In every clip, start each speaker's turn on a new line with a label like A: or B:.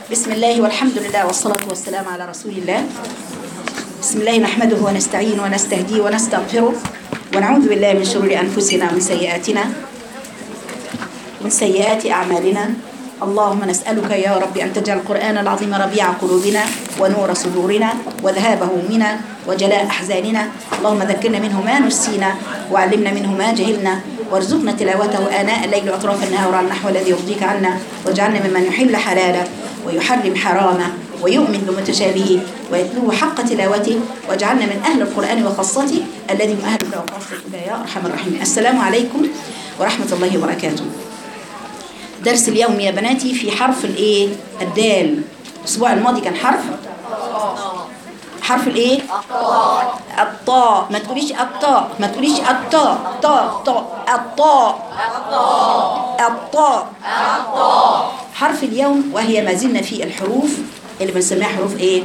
A: بسم الله والحمد لله والصلاة والسلام على رسول الله بسم الله نحمده ونستعين ونستهديه ونستغفره ونعوذ بالله من شرور أنفسنا ومن سيئاتنا من سيئات أعمالنا اللهم نسألك يا رب أن تجعل القرآن العظيم ربيع قلوبنا ونور صدورنا وذهاب همومنا وجلاء أحزاننا اللهم ذكرنا منه ما نسينا وعلمنا منه ما جهلنا وارزقنا تلاوته آناء الليل وأطراف النهار على النحو الذي يرضيك عنا واجعلنا ممن يحل حلاله ويحرم حرامه ويؤمن بمتشابهه ويتلوه حق تلاوته واجعلنا من أهل القرآن وخاصته الذي هم أهلك وخاصتك يا أرحم الراحمين السلام عليكم ورحمة الله وبركاته درس اليوم يا بناتي في حرف الايه الدال الاسبوع الماضي كان حرف حرف الايه الطاء ما تقوليش الطاء ما تقوليش الطاء طاء طاء الطاء الطاء حرف اليوم وهي ما زلنا في الحروف اللي بنسميها حروف ايه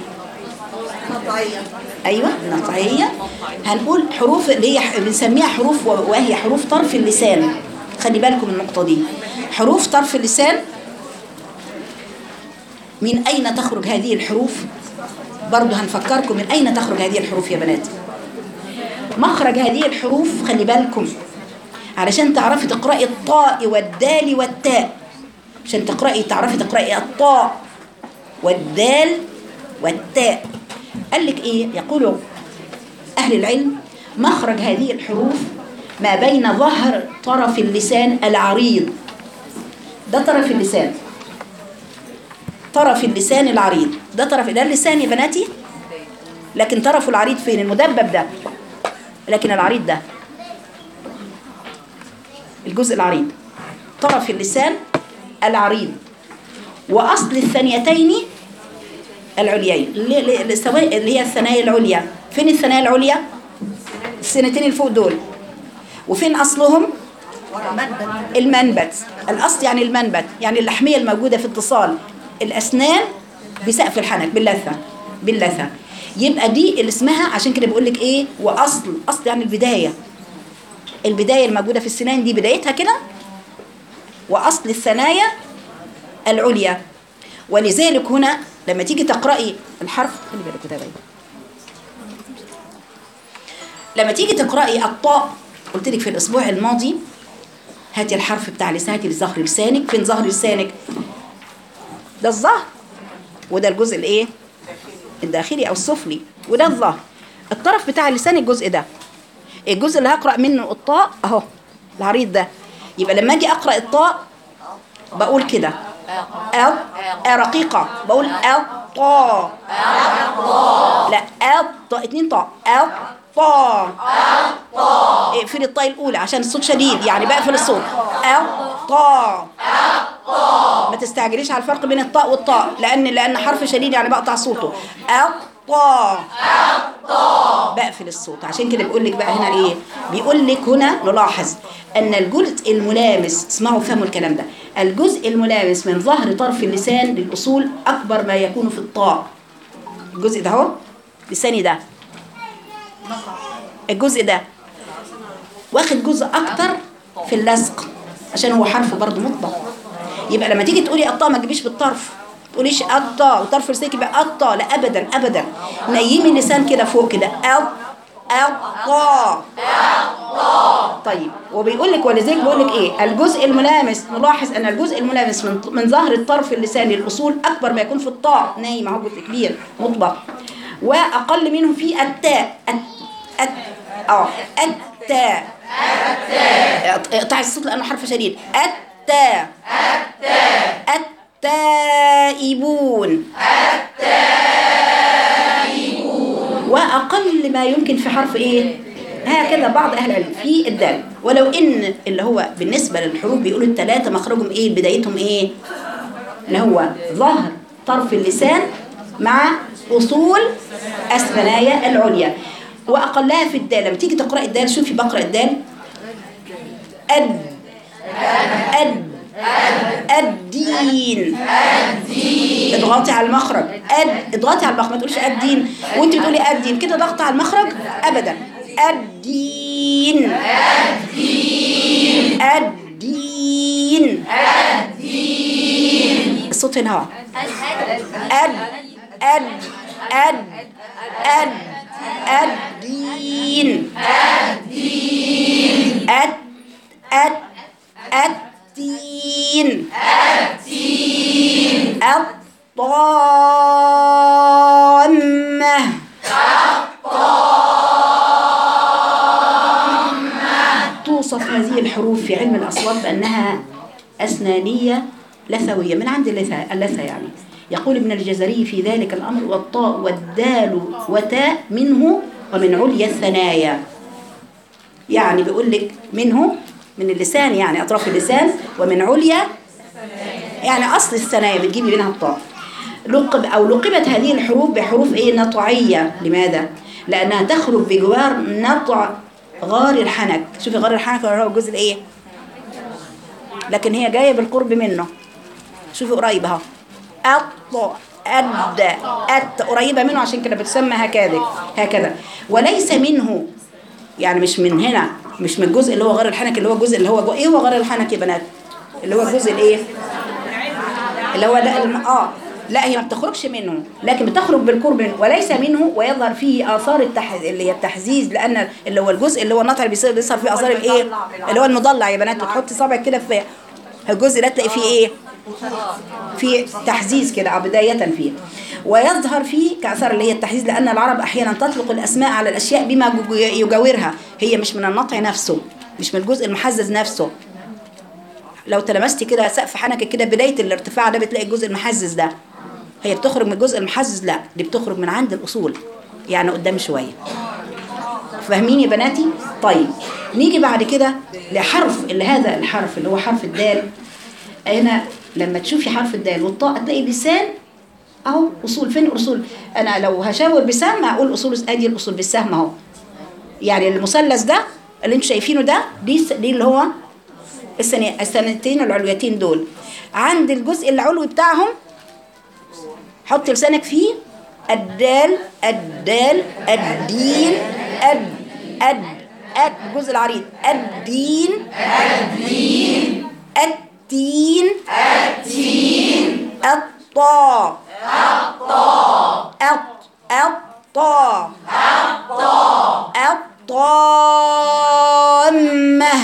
A: ايوه نطعيه هنقول حروف اللي هي بنسميها حروف وهي حروف طرف اللسان خلي بالكم من النقطه دي حروف طرف اللسان من أين تخرج هذه الحروف برضو هنفكركم من أين تخرج هذه الحروف يا بنات مخرج هذه الحروف خلي بالكم علشان تعرفي تقرأي الطاء والدال والتاء عشان تقرأي تعرفي تقرأي الطاء والدال والتاء قال لك ايه يقولوا أهل العلم مخرج هذه الحروف ما بين ظهر طرف اللسان العريض ده طرف اللسان طرف اللسان العريض ده طرف ده اللسان يا بناتي لكن طرفه العريض فين المدبب ده لكن العريض ده الجزء العريض طرف اللسان العريض وأصل الثانيتين العليين اللي هي الثنايا العليا فين الثنايا العليا السنتين اللي فوق دول وفين أصلهم المنبت الأصل يعني المنبت يعني اللحمية الموجودة في اتصال الأسنان بسقف الحنك باللثة باللثة يبقى دي اللي اسمها عشان كده بقول لك ايه واصل اصل يعني البدايه البدايه الموجوده في السنان دي بدايتها كده واصل الثنايا العليا ولذلك هنا لما تيجي تقراي الحرف خلي بالك ده لما تيجي تقراي الطاء قلت لك في الاسبوع الماضي هاتي الحرف بتاع لسان هاتي ظهر لسانك فين ظهر لسانك ده الظهر وده الجزء الايه الداخلي او السفلي وده الظهر الطرف بتاع اللسان الجزء ده الجزء اللي هقرا منه الطاء اهو العريض ده يبقى لما اجي اقرا الطاء بقول كده أ رقيقه بقول الطاء لا الطاء اتنين طاء الطاء اقفل الطاء الاولى عشان الصوت شديد يعني بقفل الصوت الطاء ما تستعجليش على الفرق بين الطاء والطاء لان لان حرف شديد يعني بقطع صوته الطاء بقفل الصوت عشان كده بيقول لك بقى هنا ايه بيقول لك هنا نلاحظ ان الجزء الملامس اسمعوا فهموا الكلام ده الجزء الملامس من ظهر طرف اللسان للاصول اكبر ما يكون في الطاء الجزء ده اهو لساني ده الجزء ده واخد جزء اكتر في اللزق عشان هو حرف برضه مطبق يبقى لما تيجي تقولي الطاء ما تجيبيش بالطرف تقوليش الطاء وطرف لسانك يبقى الطاء لا ابدا ابدا نيمي اللسان كده فوق كده الطاء طيب وبيقول لك ولذلك بيقول لك ايه الجزء الملامس نلاحظ ان الجزء الملامس من من ظهر الطرف اللساني للاصول اكبر ما يكون في الطاء نايم اهو جزء كبير مطبق واقل منه في التاء الت اه التاء اقطعي الصوت لانه حرف شديد التاء التائبون التائبون واقل ما يمكن في حرف ايه هكذا بعض اهل العلم في الدال ولو ان اللي هو بالنسبه للحروف بيقولوا الثلاثه مخرجهم ايه بدايتهم ايه اللي هو ظهر طرف اللسان مع اصول الثنايا العليا واقلها في الدال لما تيجي تقراي الدال شوفي بقرا الدال اد اد الدين الدين اضغطي على المخرج اد اضغطي على المخرج ما تقوليش الدين وانت بتقولي الدين كده ضغط على المخرج ابدا الدين الدين الدين الصوت هنا اهو أد أد أد أد الدين أد أد الدين الطامة توصف هذه الحروف في علم الأصوات بأنها أسنانية لثوية من عند اللثة, اللثة يعني يقول ابن الجزري في ذلك الأمر والطاء والدال وتاء منه ومن عليا الثنايا يعني بيقول لك منه من اللسان يعني أطراف اللسان ومن عليا يعني أصل الثنايا بتجيبي منها الطاء لقب أو لقبت هذه الحروف بحروف إيه نطعية لماذا؟ لأنها تخرج بجوار نطع غار الحنك شوفي غار الحنك هو الجزء الإيه؟ لكن هي جاية بالقرب منه شوفي قريبة اهو أط أد أت قريبة منه عشان كده بتسمى هكذا هكذا وليس منه يعني مش من هنا مش من الجزء اللي هو غار الحنك اللي هو الجزء اللي هو جو... ايه هو غار الحنك يا بنات اللي هو الجزء الايه اللي هو ده الم... اه لا هي ما بتخرجش منه لكن بتخرج بالقرب منه وليس منه ويظهر فيه اثار التح... اللي هي التحزيز لان اللي هو الجزء اللي هو النطع اللي بيصير بيظهر فيه اثار الايه اللي هو المضلع يا بنات وتحطي صابعك كده في الجزء ده تلاقي فيه ايه في تحزيز كده بداية فيه ويظهر فيه كأثر اللي هي التحزيز لأن العرب أحيانا تطلق الأسماء على الأشياء بما يجاورها هي مش من النطع نفسه مش من الجزء المحزز نفسه لو تلمستي كده سقف حنكك كده بداية الارتفاع ده بتلاقي الجزء المحزز ده هي بتخرج من الجزء المحزز لا دي بتخرج من عند الأصول يعني قدام شوية فاهمين يا بناتي طيب نيجي بعد كده لحرف اللي هذا الحرف اللي هو حرف الدال هنا لما تشوفي حرف الدال والطاء تلاقي لسان اهو اصول فين الاصول انا لو هشاور بسهم هقول اصول ادي الاصول بالسهم اهو يعني المثلث ده اللي انتوا شايفينه ده دي دي اللي هو السنة السنتين العلويتين دول عند الجزء العلوي بتاعهم حط لسانك فيه الدال الدال الدين اد اد اد الجزء العريض الدين الدين التين التين الطاء الطاء الطاء الطاء الطامة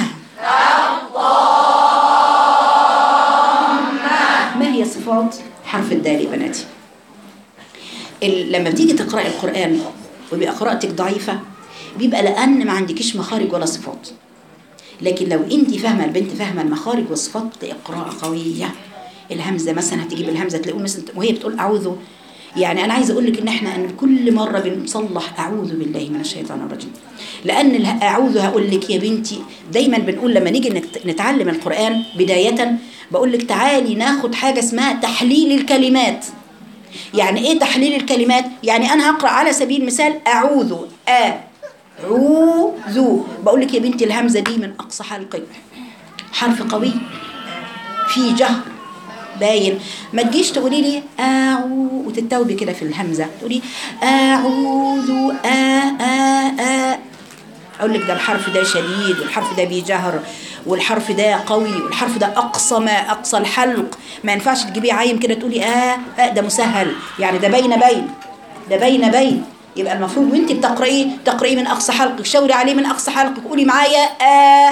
A: ما هي صفات حرف الدال يا بناتي ال- لما بتيجي تقرأي القرآن وبيبقى قراءتك ضعيفة بيبقى لأن ما عندكيش مخارج ولا صفات لكن لو انت فاهمه البنت فاهمه المخارج والصفات بتلاقي قراءه قويه الهمزه مثلا هتجيب الهمزه تلاقي مثلا وهي بتقول اعوذ يعني انا عايزه اقول لك ان احنا ان كل مره بنصلح اعوذ بالله من الشيطان الرجيم لان اله- اعوذ هقول لك يا بنتي دايما بنقول لما نيجي نت- نتعلم القران بدايه بقول لك تعالي ناخد حاجه اسمها تحليل الكلمات يعني ايه تحليل الكلمات يعني انا هقرا على سبيل المثال اعوذ أ عوذ بقول لك يا بنتي الهمزه دي من اقصى حلقك حرف قوي في جهر باين ما تجيش تقولي لي اعو وتتوبي كده في الهمزه تقولي اعوذ آ آ آ اقول لك ده الحرف ده شديد والحرف ده بيجهر والحرف ده قوي والحرف ده اقصى ما اقصى الحلق ما ينفعش تجيبيه عايم كده تقولي اه, آه ده مسهل يعني ده بين بين ده بين بين يبقى المفروض وانت بتقرايه تقرايه من اقصى حلقك شاوري عليه من اقصى حلقك قولي معايا آه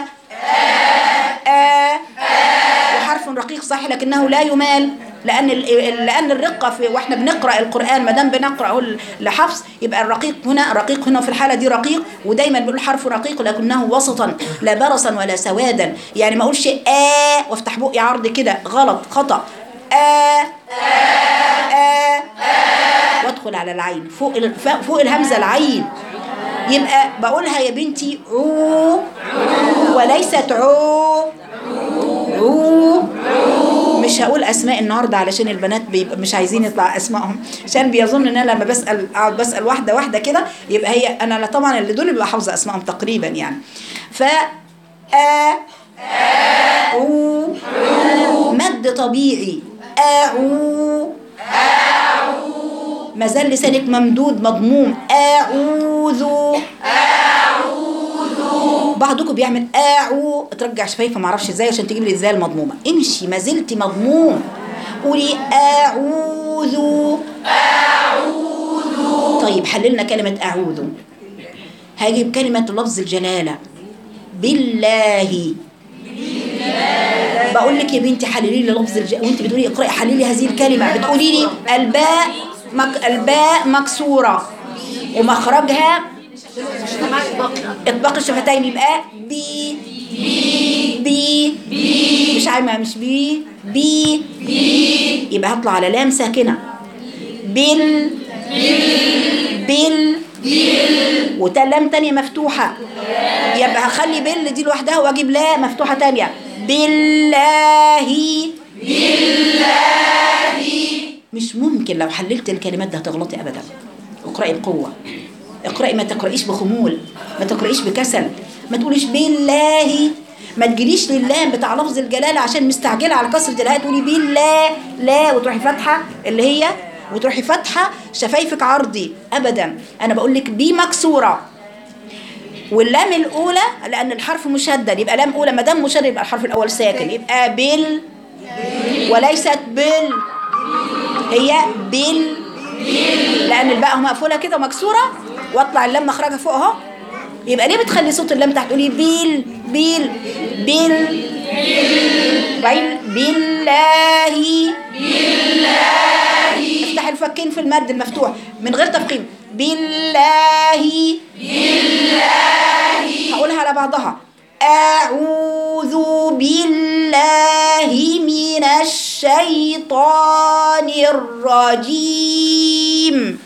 A: آه وحرف رقيق صحيح لكنه لا يمال لان ال- لان الرقه في واحنا بنقرا القران ما دام بنقراه ل- لحفظ يبقى الرقيق هنا رقيق هنا في الحاله دي رقيق ودايما بنقول حرف رقيق لكنه وسطا لا برصا ولا سوادا يعني ما اقولش آه وافتح بقي عرض كده غلط خطا آه آه وادخل على العين فوق ال- ف- فوق الهمزه العين يبقى بقولها يا بنتي عو وليست عو عو مش هقول اسماء النهارده علشان البنات بيبقى مش عايزين يطلع اسمائهم عشان بيظن ان انا لما بسال اقعد بسال واحده واحده كده يبقى هي انا لا طبعا اللي دول بيبقى حافظه اسمائهم تقريبا يعني ف آ أو مد طبيعي أعو ما زال لسانك ممدود مضموم أعوذ بعضكم بيعمل اعو ترجع شفايفه ما اعرفش ازاي عشان تجيب لي ازاي المضمومه امشي ما زلت مضموم قولي أعوذ أعوذ طيب حللنا كلمة أعوذ هجيب كلمة لفظ الجلالة بالله بقول لك يا بنتي حللي لي لفظ الج... وانت بتقولي اقرأي حللي لي هذه الكلمة بتقولي لي الباء مك... الباء مكسورة ومخرجها اطباق الشفتين يبقى بي بي بي مش عارفه مش بي بي بي يبقى هطلع على لام ساكنه بال بال وتلام تانية مفتوحة يبقى هخلي بال دي لوحدها واجيب لا مفتوحة تانية بالله مش ممكن لو حللت الكلمات ده هتغلطي ابدا اقرأي القوة اقرأي ما تقرأيش بخمول ما تقرأيش بكسل ما تقوليش بالله ما تجريش لله بتاع لفظ الجلالة عشان مستعجلة على كسرة الهاء تقولي بالله لا وتروحي فاتحة اللي هي وتروحي فاتحة شفايفك عرضي ابدا انا بقول لك بي مكسورة واللام الاولى لان الحرف مشدد يبقى لام اولى ما دام مشدد يبقى الحرف الاول ساكن يبقى بال وليست بال هي بال لان الباء مقفوله كده ومكسوره واطلع اللام مخرجها فوق اهو يبقى ليه بتخلي صوت اللام تحت تقولي بيل بيل بيل بعدين بالله بالله افتح الفكين في المد المفتوح من غير تفخيم بالله بالله هقولها على بعضها أعوذ بالله من الشيطان الرجيم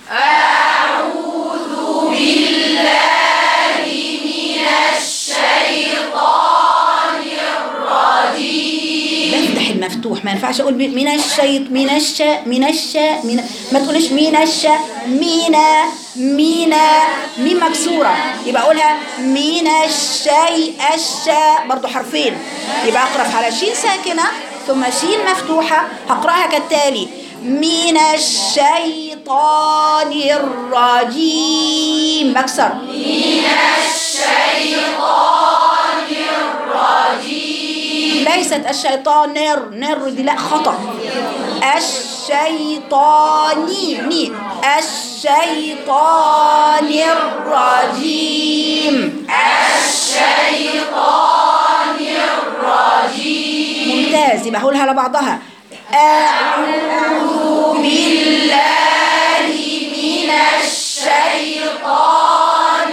A: بفتح المفتوح ما ينفعش اقول من الشيط من الشاء من الشاء من ما تقولش من الشاء مينا مينا ميم مكسوره يبقى اقولها من الشيء الشاء برضو حرفين يبقى اقرا على شين ساكنه ثم شين مفتوحه هقراها كالتالي من الشيطان الرجيم مكسر ليست الشيطان نر نر دي لا خطأ الشيطاني مي الشيطان الرجيم الشيطان الرجيم ممتاز يبقى هقولها على بعضها أعوذ بالله من الشيطان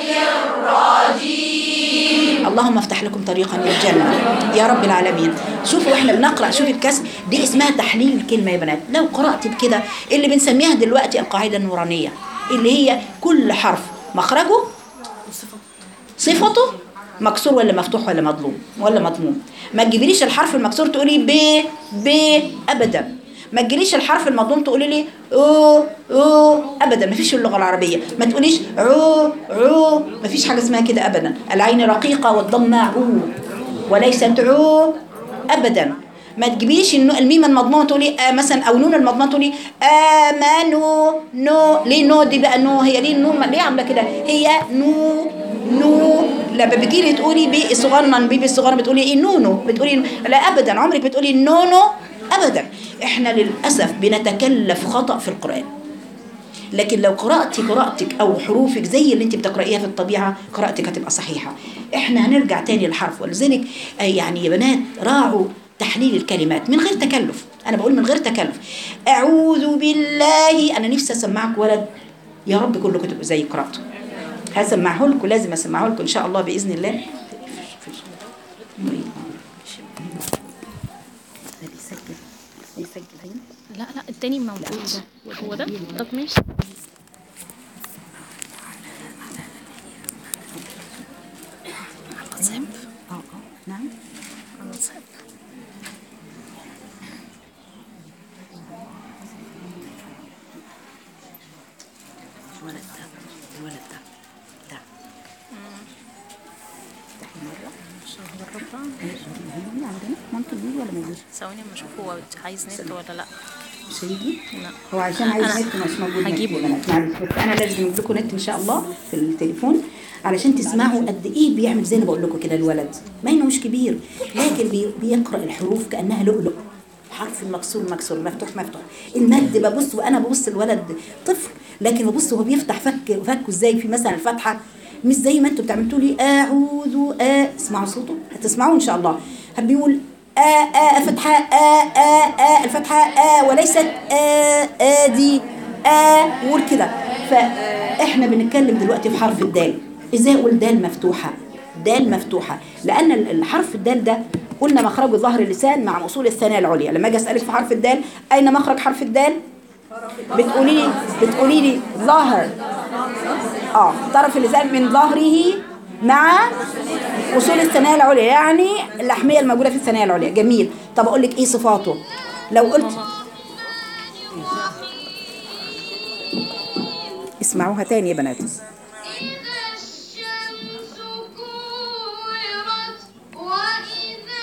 A: الرجيم اللهم افتح لكم طريقا للجنة يا رب العالمين شوفوا احنا بنقرأ شوفي الكسر دي اسمها تحليل الكلمة يا بنات لو قرأت بكده اللي بنسميها دلوقتي القاعدة النورانية اللي هي كل حرف مخرجه صفته مكسور ولا مفتوح ولا مضموم ولا مضموم ما تجيبليش الحرف المكسور تقولي ب ب ابدا ما تجيليش الحرف المضموم تقولي لي او او ابدا ما فيش في اللغه العربيه ما تقوليش عو عو ما فيش حاجه اسمها كده ابدا العين رقيقه والضمه عو وليست عو ابدا ما تجيبيش النو- الميم المضمومه تقولي آه مثلا او نون المضمومه تقولي امنوا نو ليه نو دي بقى نو هي ليه النون ليه عامله كده هي نو نو لما بتجيلي تقولي بي صغنن بيبي الصغير بتقولي ايه نونو بتقولي لا ابدا عمرك بتقولي نونو ابدا احنا للاسف بنتكلف خطا في القران لكن لو قرأتي قراءتك أو حروفك زي اللي أنت بتقرأيها في الطبيعة قراءتك هتبقى صحيحة إحنا هنرجع تاني للحرف ولذلك آه، يعني يا بنات راعوا تحليل الكلمات من غير تكلف أنا بقول من غير تكلف أعوذ بالله أنا نفسي أسمعك ولد يا رب كلكم تبقوا زي قراءته هسمعه لكم لازم أسمعه لكم إن شاء الله بإذن الله
B: لا لا التاني موجود هو ده طب ماشي
A: اه اه نعم الولد ده الولد ده ده افتحي مرة هيجي عندنا ممكن يجي ولا ما يجيش؟
B: ثواني اما اشوف هو عايز نت ولا لا
A: مش هيجي؟
B: لا
A: هو عشان عايز
B: أنا
A: نت مش موجود نت
B: هجيبه.
A: يا بنات. معلش بس انا لازم اجيب لكم نت ان شاء الله في التليفون علشان تسمعوا قد ايه بيعمل زي ما بقول لكم كده الولد ما انه مش كبير لكن بي- بيقرا الحروف كانها لؤلؤ حرف مكسور مكسور مفتوح مفتوح المد ببص وانا ببص الولد طفل لكن ببص وهو بيفتح فك فكه ازاي في مثلا الفتحه مش زي ما انتوا بتعملوا لي اعوذ آ اسمعوا صوته هتسمعوا ان شاء الله بيقول آ آ فتحة آ آ آ الفتحة آ وليست آ آ دي آ وقول كده فاحنا بنتكلم دلوقتي في حرف الدال ازاي اقول دال مفتوحة دال مفتوحة لأن ال- الحرف الدال ده قلنا مخرجه ظهر اللسان مع أصول الثانية العليا لما أجي أسألك في حرف الدال أين مخرج حرف الدال بتقولي لي بتقولي لي ظاهر اه طرف اللسان من ظهره مع أصول الثانية العليا يعني اللحمية الموجودة في الثانية العليا جميل طب أقول لك إيه صفاته لو قلت اسمعوها تاني يا بنات
C: إذا الشمس كورت وإذا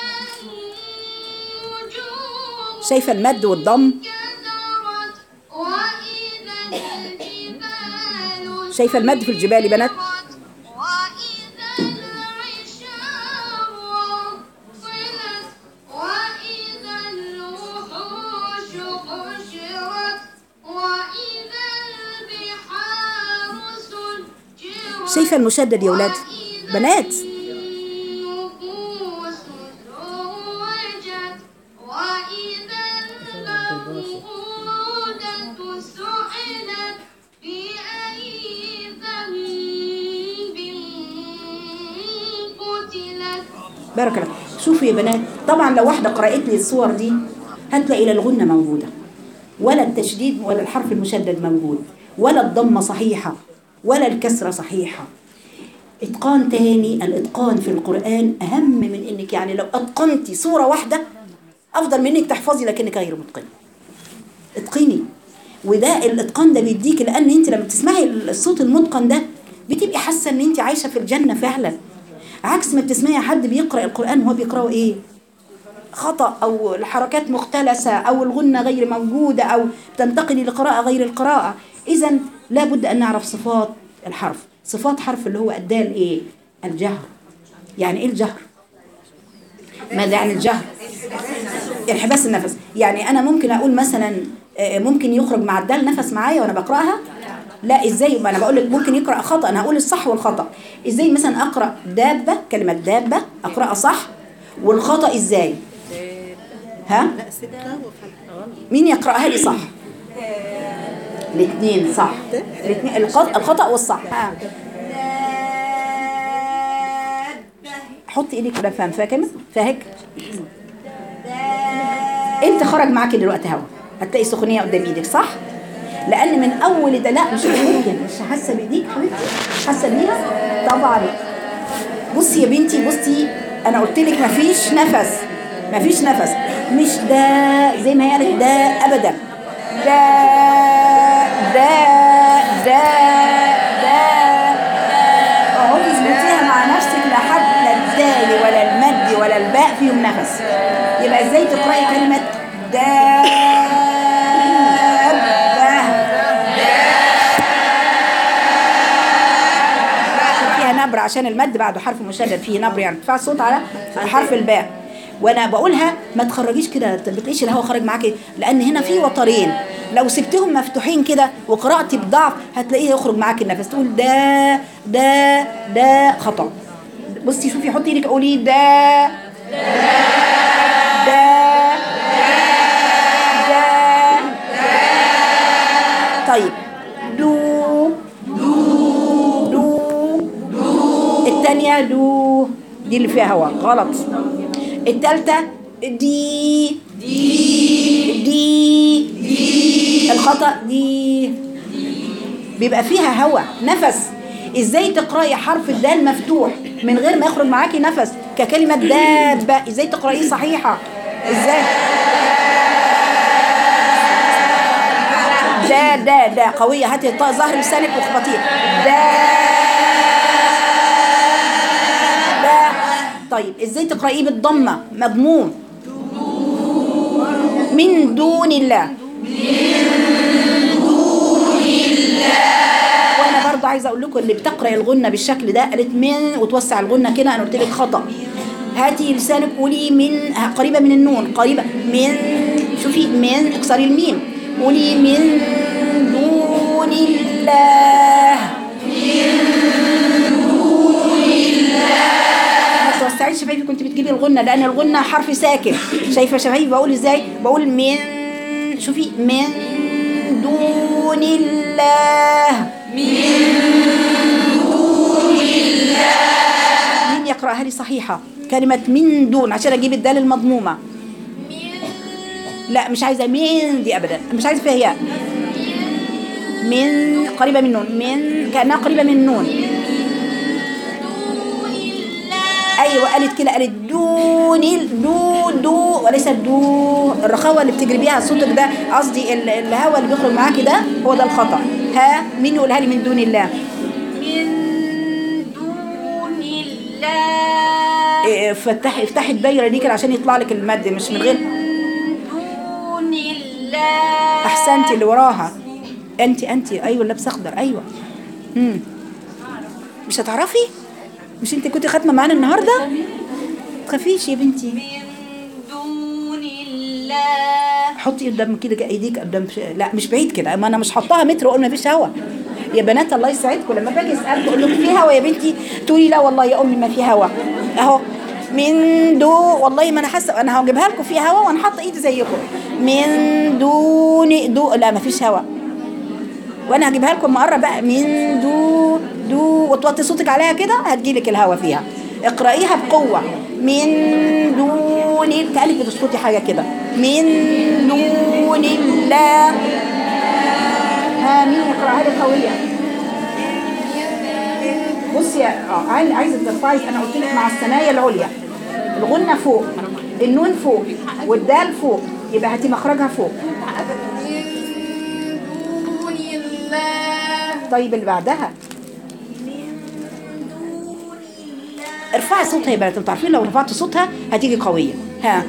C: النجوم
A: شايفة المد والضم
C: كدرت وإذا الجبال
A: شايفة المد في الجبال يا بنات
C: سيرت وإذا العشار عطلت وإذا الوحوش حشرت وإذا البحار سجرت
A: شايفة المشدد يا ولاد بنات
C: النفوس زوجت وإذا الموءودة سئلت بأي ذنب قتلت
A: بارك الله شوفوا يا بنات طبعا لو واحدة قرأت لي الصور دي هتلاقي لا الغنة موجودة ولا التشديد ولا الحرف المشدد موجود ولا الضمة صحيحة ولا الكسرة صحيحة إتقان تاني الإتقان في القرآن أهم من إنك يعني لو أتقنتي صورة واحدة أفضل من إنك تحفظي لكنك غير متقنة اتقني وده الاتقان ده بيديك لان انت لما تسمعي الصوت المتقن ده بتبقي حاسه ان انت عايشه في الجنه فعلا عكس ما بتسمعي حد بيقرا القران وهو بيقراه ايه خطا او الحركات مختلسه او الغنه غير موجوده او تنتقلي لقراءه غير القراءه اذا لابد ان نعرف صفات الحرف صفات حرف اللي هو الدال ايه الجهر يعني ايه الجهر ماذا يعني الجهر انحباس النفس يعني انا ممكن اقول مثلا آه، ممكن يخرج مع الدال نفس معايا وانا بقراها لا ازاي ما انا بقول لك ممكن يقرا خطا انا هقول الصح والخطا ازاي مثلا اقرا دابه كلمه دابه اقراها صح والخطا ازاي ها مين يقراها لي صح الاثنين صح الاثنين الخطا الخطا والصح ها حطي ايدك كده فاهم فاهم فاهك انت خرج معاكي دلوقتي هوا هتلاقي سخونيه قدام ايدك صح لان من اول ده لا مش ممكن مش حاسه بايديك حبيبتي حاسه بيها طبعا بصي يا بنتي بصي انا قلت لك مفيش نفس مفيش نفس مش ده زي ما هي قالت ده ابدا ده ده ده ده اقعدي اظبطيها مع نفسك لحد لا الدال ولا المد ولا الباء فيهم نفس يبقى ازاي تقراي كلمه دابه فيها نبر عشان المد بعده حرف مشدد فيه نبر يعني ارتفاع الصوت على حرف الباء وانا بقولها ما تخرجيش كده ما تبقيش الهواء خارج معاكي لان هنا في وترين لو سبتهم مفتوحين كده وقراتي بضعف هتلاقيه يخرج معاكي النفس تقول ده ده ده خطا بصي شوفي حطي ايدك قولي ده ده ده طيب دو دو التانية دو دي اللي فيها هواء غلط التالتة دي دي دي دي الخطأ دي بيبقى فيها هواء نفس ازاي تقراي حرف الدال مفتوح من غير ما يخرج معاكي نفس ككلمة دابة ازاي تقرايه صحيحة ازاي ده ده ده قوية هاتي الطاء ظهر لسانك واخبطيه ده ده طيب ازاي تقرأيه بالضمة مضموم من دون الله وانا برضه عايزه اقول لكم اللي بتقرا الغنه بالشكل ده قالت من وتوسع الغنه كده انا قلت لك خطا هاتي لسانك قولي من قريبه من النون قريبه من شوفي من اكسري الميم قولي من دون الله ما توسعيش شفايفي كنت بتجيبي الغنة لأن الغنة حرف ساكن شايفة شفايفي بقول ازاي بقول من شوفي من دون الله مين يقرأها لي صحيحة كلمة من دون عشان أجيب الدال المضمومة لا مش عايزة من دي أبدا مش عايزة فيها ياء من قريبة من نون من كأنها قريبة من نون ايوه قالت كده قالت دون ال- دو دو وليس دو الرخاوه اللي بتجري بيها صوتك ده قصدي ال- الهواء اللي بيخرج معاكي ده هو ده الخطا ها مين يقولها لي من دون الله
C: من دون الله
A: إيه، فتحي افتحي الدايره دي كده عشان يطلع لك المد مش من غير
C: دون الله
A: احسنتي اللي وراها انت انت ايوه لابسه اخضر ايوه امم مش هتعرفي مش انت كنت خاتمه معانا النهارده تخافيش يا بنتي
C: من دون الله
A: حطي قدام كده ايديك قدام ش... لا مش بعيد كده ما انا مش حطاها متر واقول ما فيش هوا يا بنات الله يسعدكم لما باجي اسالكم اقول لكم في هوا يا بنتي تقولي لا والله يا امي ما في هوا اهو من دو والله ما انا حاسه انا هجيبها لكم في هوا وانا حاطه ايدي زيكم من دون دو لا ما فيش هوا وانا هجيبها لكم مره بقى من دو دو وتوطي صوتك عليها كده هتجيلك الهوا فيها اقرأيها بقوة من دون كأنك بتسقطي حاجة كده من دون الله ها مين يقرأها لي قوية بصي يا- اه عايز- عايزه ترفعي انا قلت لك مع الثنايا العليا الغنة فوق النون فوق والدال فوق يبقى هاتي مخرجها فوق
C: دون الله
A: طيب اللي بعدها ارفعي صوتها يا بنات انتوا عارفين لو رفعت صوتها هتيجي قويه ها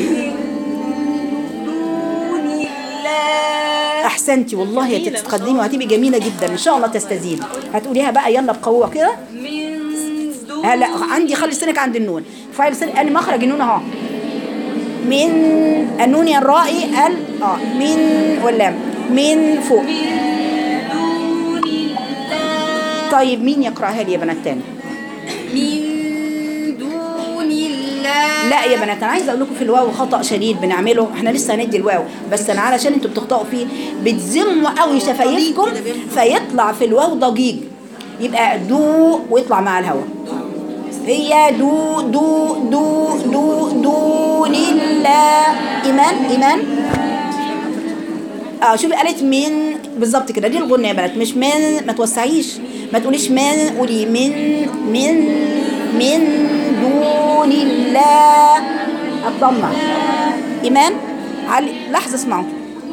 C: دون الله
A: احسنتي والله هتتقدمي وهتبقي جميله جدا ان شاء الله تستزيد هتقوليها بقى يلا بقوه كده
C: من دون
A: ها لا عندي خلي لسانك عند النون ارفعي لسانك انا مخرج النون اهو من النون يا الرائي ال اه من واللام من فوق
C: دون الله
A: طيب مين يقراها لي يا بنات تاني
C: من دون الله
A: لا يا بنات انا عايزه اقول لكم في الواو خطا شديد بنعمله احنا لسه هندي الواو بس انا علشان انتوا بتخطئوا فيه بتزموا قوي شفايفكم فيطلع في الواو ضجيج يبقى دو ويطلع مع الهواء هي دو دو دو دو دون الله ايمان ايمان اه شوفي قالت من بالظبط كده دي الغنة يا بنات مش من ما توسعيش ما تقوليش من قولي من من من دون الله الضمة إيمان علي لحظة اسمعوا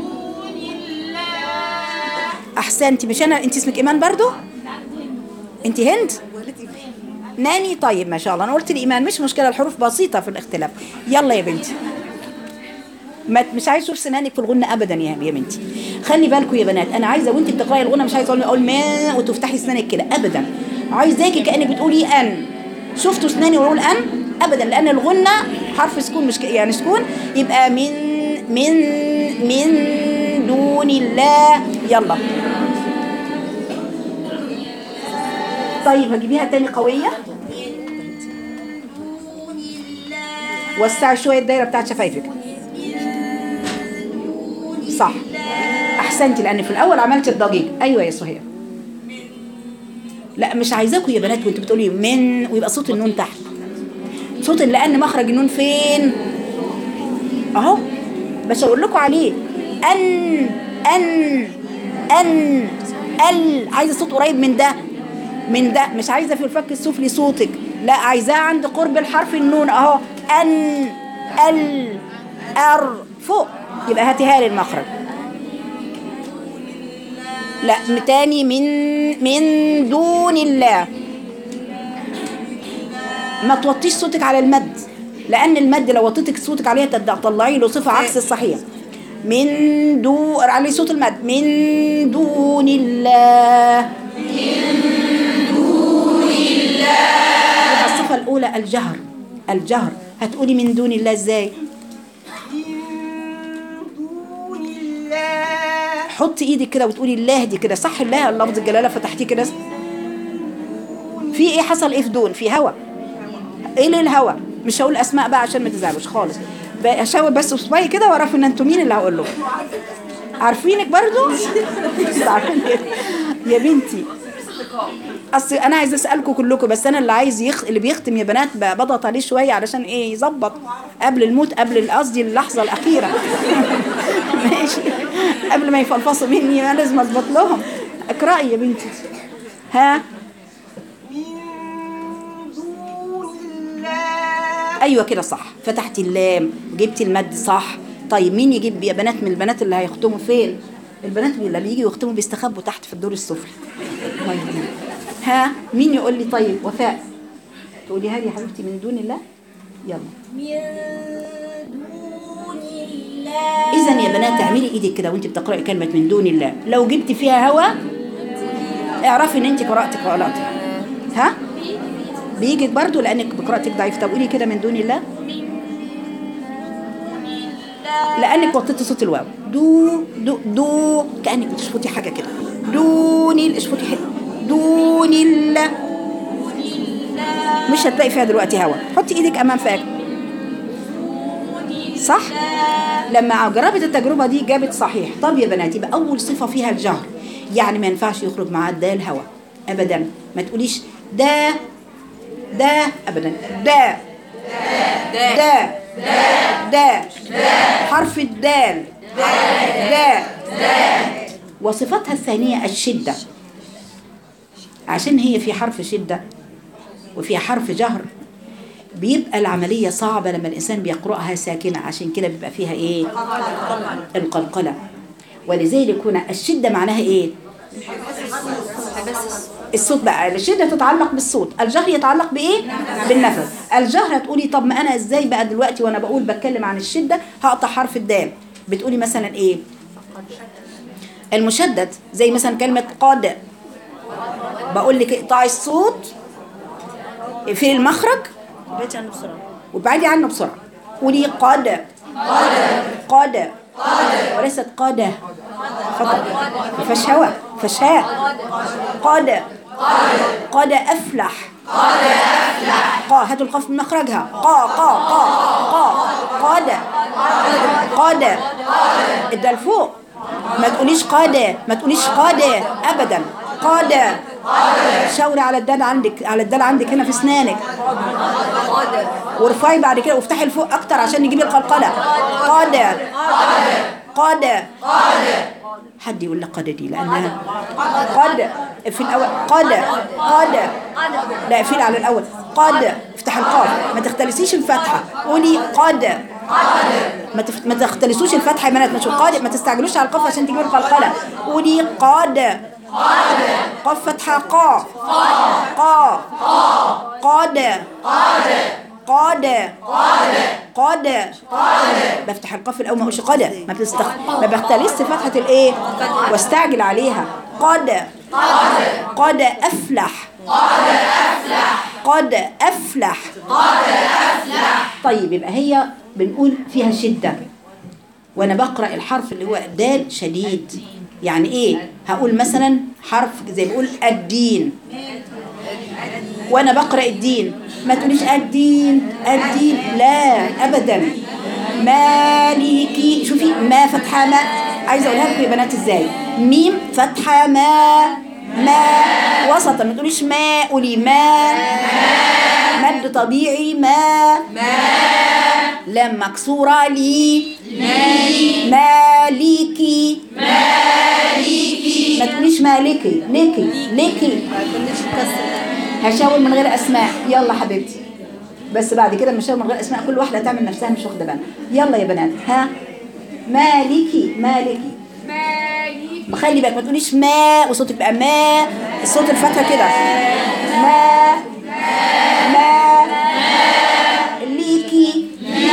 A: أحسنتي مش أنا أنت اسمك إيمان برضو أنت هند ناني طيب ما شاء الله أنا قلت الإيمان مش مشكلة الحروف بسيطة في الاختلاف يلا يا بنتي ما مش عايز اشوف سنانك في الغنة ابدا يا يا بنتي خلي بالكم يا بنات انا عايزه وانت بتقراي الغنة مش عايزه اقول اقول ما وتفتحي سنانك كده ابدا عايزاكي كانك بتقولي ان شفتوا سناني واقول ان ابدا لان الغنة حرف سكون مش ك- يعني سكون يبقى من من من دون الله يلا طيب هجيبيها تاني قويه وسعي شويه الدايره بتاعت شفايفك صح احسنتي لان في الاول عملت الضجيج ايوه يا سهير لا مش عايزاكم يا بنات وانتوا بتقولي من ويبقى صوت النون تحت صوت لان مخرج النون فين اهو بس اقول لكم عليه ان ان ان ال عايزه صوت قريب من ده من ده مش عايزه في الفك السفلي صوتك لا عايزاه عند قرب الحرف النون اهو ان ال ار فوق يبقى هاتيها لي المخرج لا تاني من من دون الله ما توطيش صوتك على المد لان المد لو وطيتك صوتك عليها تطلعي له صفه عكس الصحيح من دو علي صوت المد من دون الله يبقى الصفه الاولى الجهر الجهر هتقولي من دون الله ازاي حط ايدك كده وتقولي الله دي كده صح الله لفظ الجلاله فتحتيه كده في ايه حصل ايه في دون في هوا ايه ليه الهوا مش هقول اسماء بقى عشان ما تزعلوش خالص بقى هشاور بس بصباعي كده واعرف ان انتوا مين اللي هقول له عارفينك برضو مش عارفين إيه؟ يا بنتي اصل انا عايزه اسالكم كلكم بس انا اللي عايز يخ... اللي بيختم يا بنات ب- بضغط عليه شويه علشان ايه يظبط قبل الموت قبل قصدي اللحظه الاخيره ماشي قبل ما يفلفصوا مني انا لازم اظبط لهم اقراي يا بنتي ها ايوه كده صح فتحتي اللام جبتي المد صح طيب مين يجيب يا بنات من البنات اللي هيختموا فين البنات اللي بيجوا يختموا بيستخبوا تحت في الدور السفلي الله يهديك. ها مين يقول لي طيب وفاء تقولي هذه يا حبيبتي من دون الله يلا اذا يا بنات اعملي ايدك كده وانت بتقراي كلمه من دون الله لو جبتي فيها هوا اعرفي ان انت قراتي قراتي ها بيجي برضو لانك قراءتك ضعيف طب قولي كده من دون الله لانك وطيتي صوت الواو دو دو دو كانك بتشفطي حاجه كده دون ال- اشفطي حته دون الله مش هتلاقي فيها دلوقتي هوا حطي ايدك امام فاك صح لما جربت التجربه دي جابت صحيح طب يا بنات يبقى اول صفه فيها الجهر يعني ما ينفعش يخرج معاه الدال هوا ابدا ما تقوليش ده ده ابدا ده ده ده حرف الدال ده وصفتها الثانية الشدة عشان هي في حرف شدة وفي حرف جهر بيبقى العملية صعبة لما الإنسان بيقرأها ساكنة عشان كده بيبقى فيها إيه القلقلة ولذلك هنا الشدة معناها إيه الصوت بقى الشدة تتعلق بالصوت الجهر يتعلق بإيه بالنفس الجهر هتقولي طب ما أنا إزاي بقى دلوقتي وأنا بقول بتكلم عن الشدة هقطع حرف الدال بتقولي مثلا إيه المشدد زي مثلا كلمة قاد بقول لك اقطعي الصوت في المخرج
B: بعدي عنه بسرعة
A: وابعدي عنه بسرعة قولي قاد قاد وليست قادة خطأ ما فيهاش هوا ما فيهاش هاء قاد قاد أفلح قا هاتوا القاف من مخرجها قا قا قا قا قاد قاد الدال فوق ما تقوليش قادة ما تقوليش قادة أبدا قادة شاوري على الدال عندك على الدال عندك هنا في اسنانك وارفعي بعد كده وافتحي لفوق اكتر عشان نجيب القلقله قادة قادة حد يقول لك قادة دي لانها قادة في الاول قادة قادة لا اقفلي على الاول قادة افتح القاف ما تختلسيش الفتحه قولي قادة ما تف... ما تختلسوش الفتحه يا بنات مش قادة ما تستعجلوش على القاف عشان تجيبوا القلقله قولي قادة قاف فتحه قا قا قادة قادة قادة بفتح القاف الاول ما اقولش قادة ما بتستخ... ما بختلس فتحة الايه واستعجل عليها قادة قادة افلح قادة افلح طيب يبقى هي بنقول فيها شدة وانا بقرا الحرف اللي هو الدال شديد يعني ايه هقول مثلا حرف زي بقول الدين وانا بقرا الدين ما تقوليش الدين الدين لا ابدا مالكي شوفي ما فتحه ما عايزه اقولها لكم يا بنات ازاي ميم فتحه ما ما وسطا ما تقوليش ما قولي ما مد طبيعي ما لام مكسوره لي مالكي ما تقوليش مالكي ليكي ليكي هشاور من غير اسماء يلا حبيبتي بس بعد كده مش هشاور من غير اسماء كل واحده تعمل نفسها مش واخده بالها يلا يا بنات ها مالكي مالكي خلي بالك ما تقوليش ما وصوتك بقى ما الصوت الفتحه كده ما ما ليكي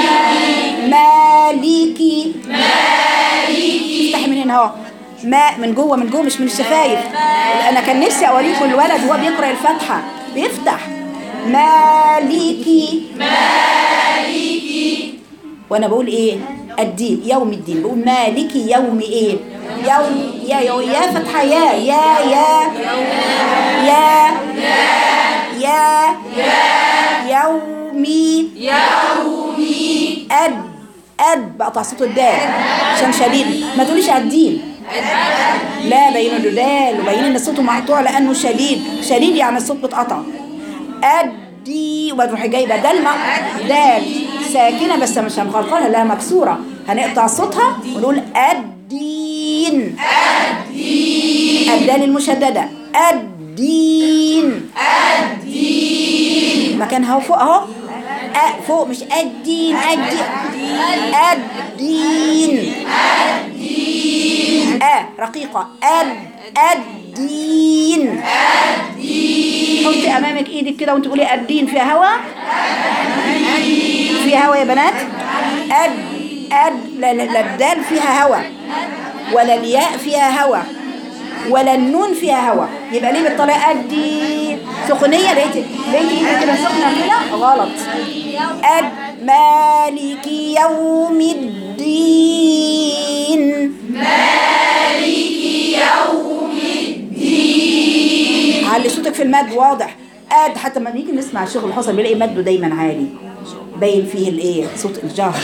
A: مالكي افتحي من هنا اهو ما من جوه من جوه مش من الشفايف انا كان نفسي اوريكم الولد وهو بيقرا الفاتحه بيفتح مالكي مالكي وانا بقول ايه الدين يوم الدين بقول مالكي يوم ايه يوم يا يا, يا فتحة يا يا يا يا يا يومي يومي أد أد بقطع صوت الدال عشان شديد ما تقوليش الدين لا بين له دال وبين ان صوته مقطوع لانه شديد شديد يعني الصوت بتقطع ادي وبتروحي جايبه دال م- دال ساكنه بس مش هنخلقها لها مكسوره هنقطع صوتها ونقول الدين الدين الدال المشدده الدين الدين مكانها فوق اهو أ فوق مش الدين الدين الدين أ رقيقة أد الدين حطي أمامك إيدك كده وأنت تقولي الدين فيها هوا فيها هوا يا بنات أد أد لا لا لا الدال فيها هوا ولا الياء فيها هوا ولا النون فيها هوا يبقى ليه بالطريقة دي سخونية لقيت لقيت ايدك كده سخنة كده غلط أد مالك يوم الدين علي صوتك في المد واضح قد حتى لما نيجي نسمع الشيخ الحسن بنلاقي مده دايما عالي باين فيه الايه صوت الجهر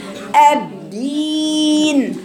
A: الدين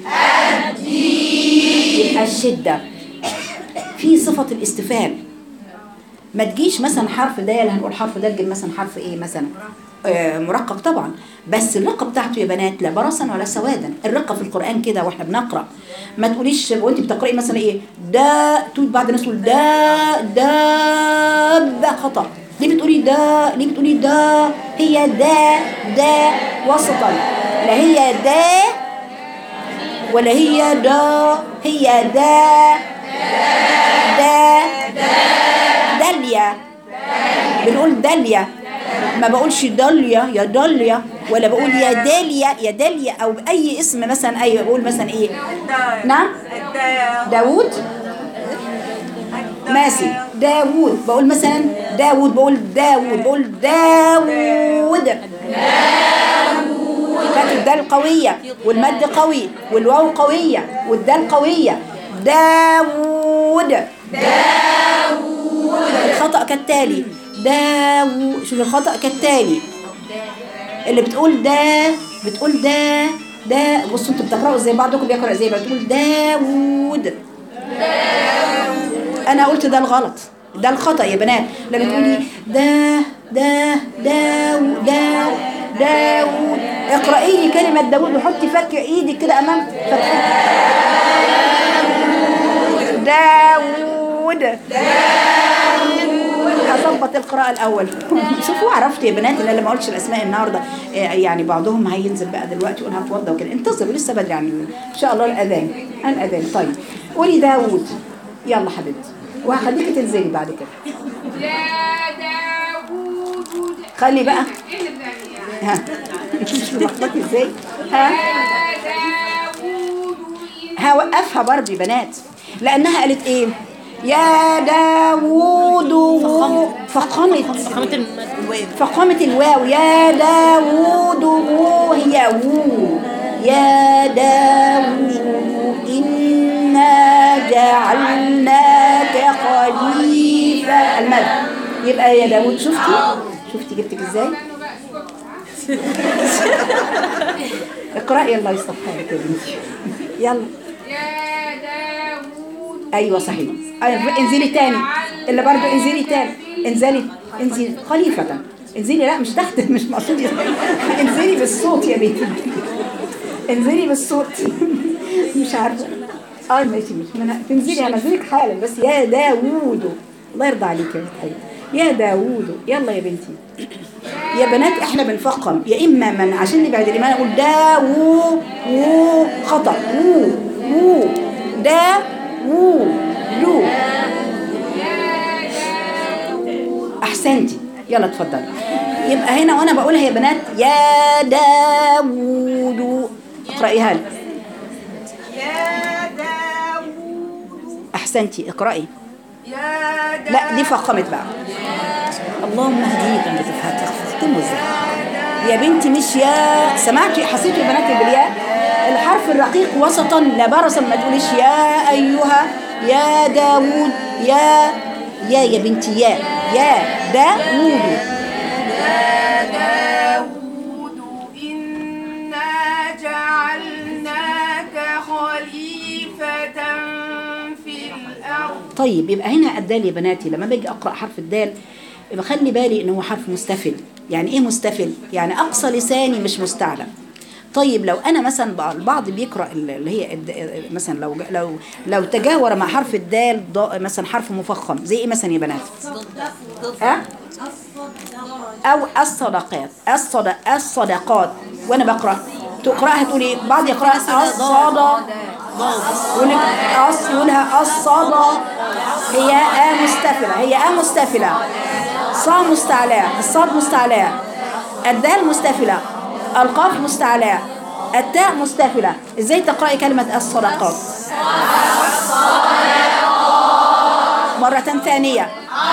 A: الدين يبقى الشده في صفه الاستفهام ما تجيش مثلا حرف دال هنقول حرف دال مثلا حرف ايه مثلا آه مرقق طبعا بس الرقه بتاعته يا بنات لا برصا ولا سوادا الرقه في القران كده واحنا بنقرا ما تقوليش وانت بتقراي مثلا ايه دا تقول بعض الناس تقول دا دابه خطا ليه بتقولي دا ليه بتقولي دا هي دا دا وسطا لا هي دا ولا هي دا هي دا دا داليا بنقول داليا ما بقولش داليا يا داليا ولا بقول يا داليا يا داليا او اي اسم مثلا اي بقول مثلا ايه نعم داوود ماشي داوود بقول مثلا داوود بقول داوود بقول داوود كانت الدال قوية والمد قوي والواو قوية والدال قوية داوود الخطأ كالتالي داو شوف الخطأ كالتالي اللي بتقول دا بتقول دا دا بصوا انتوا بتقرأوا زي بعضكم بيقرأ زي بعض بتقول داوود انا قلت ده الغلط ده الخطأ يا بنات لما تقولي دا دا داو داو داوود اقرأي لي كلمة داوود وحطي فك ايدك كده امام فتحة داوود هظبط القراءة الأول شوفوا عرفت يا بنات إن أنا لما قلتش الأسماء النهاردة آه، يعني بعضهم هينزل بقى دلوقتي يقول هتوضى وكده انتظروا لسه بدري عن إن شاء الله الأذان الأذان طيب قولي داوود يلا حبيبتي وهخليكي تنزلي بعد كده
C: يا داوود
A: خلي بقى ها شوفي لخبطي ازاي ها
C: يا داوود
A: هوقفها برضه يا بنات لانها قالت ايه يا داوود فقمت
B: فخامة المد
A: فقامت الواو يا داوود وو هي وو يا داوود إنا جعلناك خليفة المد يبقى يا داوود شفتي شفتي جبتك ازاي اقرأي الله يصفحك يا بنتي يلا
C: يا داوود
A: ايوه صحيح أيوة، انزلي تاني اللي برضو انزلي تاني انزلي انزلي خليفة انزلي لا مش تحت مش مقصود انزلي بالصوت يا بنتي انزلي بالصوت مش عارفه اه ماشي مش من تنزلي هنزلك حالا بس يا داوود الله يرضى عليك يا بنتي يا داوود يلا يا بنتي يا بنات احنا بنفخم يا اما من عشان نبعد الايمان اقول دا وو وو خطا وو وو دا وو دو احسنتي يلا اتفضلي يبقى هنا وانا بقولها يا بنات يا داوود اقرأيها لي
C: يا داوود
A: احسنتي اقرأي
C: يا داوود
A: لا دي فخمت بقى اللهم اهديك انت تفهم تختموا ازاي يا بنتي مش يا سمعتي حسيتوا يا بنات بالياء الحرف الرقيق وسطا لا برصا ما تقوليش يا أيها يا داوود يا يا يا بنتي يا يا داوود
C: يا داود إنا جعلناك خليفة في الأرض
A: طيب يبقى هنا الدال يا بناتي لما باجي اقرا حرف الدال يبقى خلي بالي ان هو حرف مستفل يعني ايه مستفل يعني اقصى لساني مش مستعلى طيب لو انا مثلا بع- البعض بيقرا ال- اللي هي الد- مثلا لو لو لو تجاور مع حرف الدال ض- مثلا حرف مفخم زي ايه مثلا يا بنات ها او الصدقات الصدق الصدقات وانا بقرا تقراها تقولي بعض يقراها الصدق يقول لك أص يقولها الصدى هي آ مستفلة هي آ مستفلة صا مستعلاء الصاد مستعلاء الدال مستفلة القاف مستعلاء التاء مستفلة ازاي تقرأي كلمة الصدقات مرة ثانية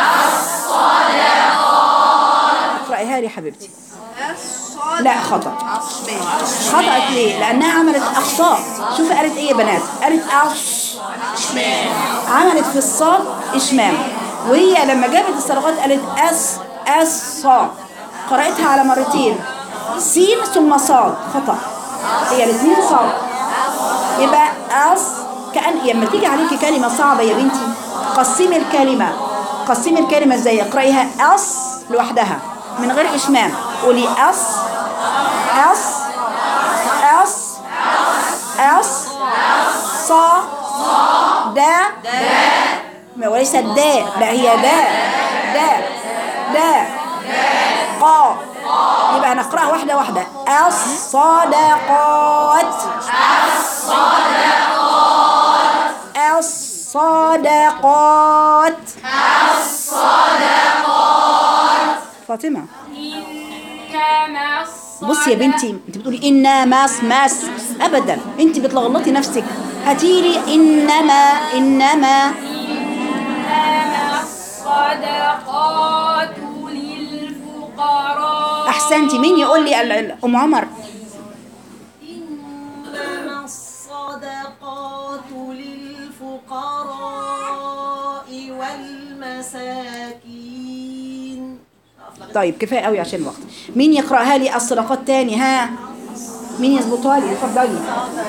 A: اقرأيها لي حبيبتي لا خطأ خطأت ليه؟ لأنها عملت أخطاء شوفي قالت إيه يا بنات؟ قالت أش عملت في الصاد إشمام وهي لما جابت الصدقات قالت أس أس صاد قرأتها على مرتين سين ثم صاد خطأ هي الاثنين صاد يبقى أس كأن لما تيجي عليكي كلمة صعبة يا بنتي قسمي الكلمة قسمي الكلمة ازاي اقرأيها أس لوحدها من غير إشمام قولي أس أس أس أس صا دا ما وليس دا لا هي دا دا دا قا يبقى نقرأها واحدة واحدة الصدقات الصدقات فاطمة
C: إنما
A: بصي يا بنتي انت بتقولي إنا ماس ماس ابدا انت بتلخبطي نفسك هاتيلي انما انما
C: إنما الصدقات للفقراء
A: احسنتي مين يقول لي ال- ال- ام عمر
D: إنما الصدقات للفقراء والمساكين
A: طيب كفايه قوي عشان الوقت مين يقراها لي الصدقات تاني ها مين يظبطها لي اتفضلي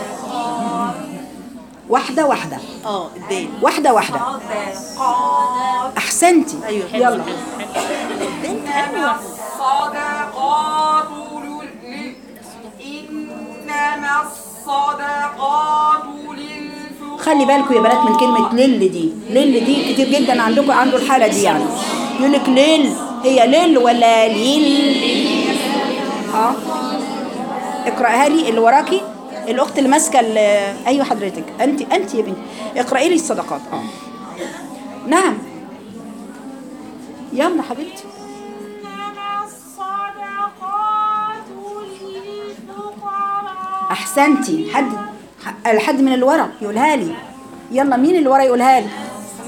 A: واحده واحده
D: اه الدين
A: واحده واحده احسنتي
D: أيوة.
A: يلا
C: الصدقات لل- إنما الصدقات للفقراء
A: خلي بالكم يا بنات من كلمة لل دي لل دي كتير جدا عندكم عنده الحالة دي يعني يقول لك ليل هي ليل ولا ليل اه اقرأها لي اللي وراكي الأخت اللي ماسكة ال- أيوة حضرتك أنت أنت يا بنتي اقرأي لي الصدقات اه نعم يلا حبيبتي
C: إنما الصدقات للفقراء
A: أحسنتي حد حد من اللي ورا يقولها لي يلا مين اللي ورا يقولها لي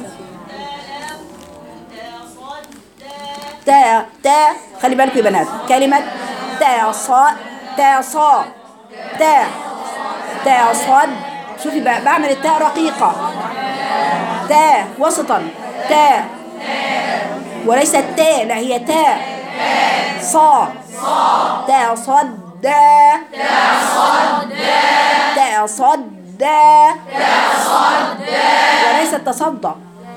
A: تا تا خلي بالكم يا بنات كلمة تا صا تا صا تا تا صاد شوفي بقى بعمل التاء رقيقة تا وسطا تا وليست تا لا هي تا صا تا صد دا تصدى وليس تصدى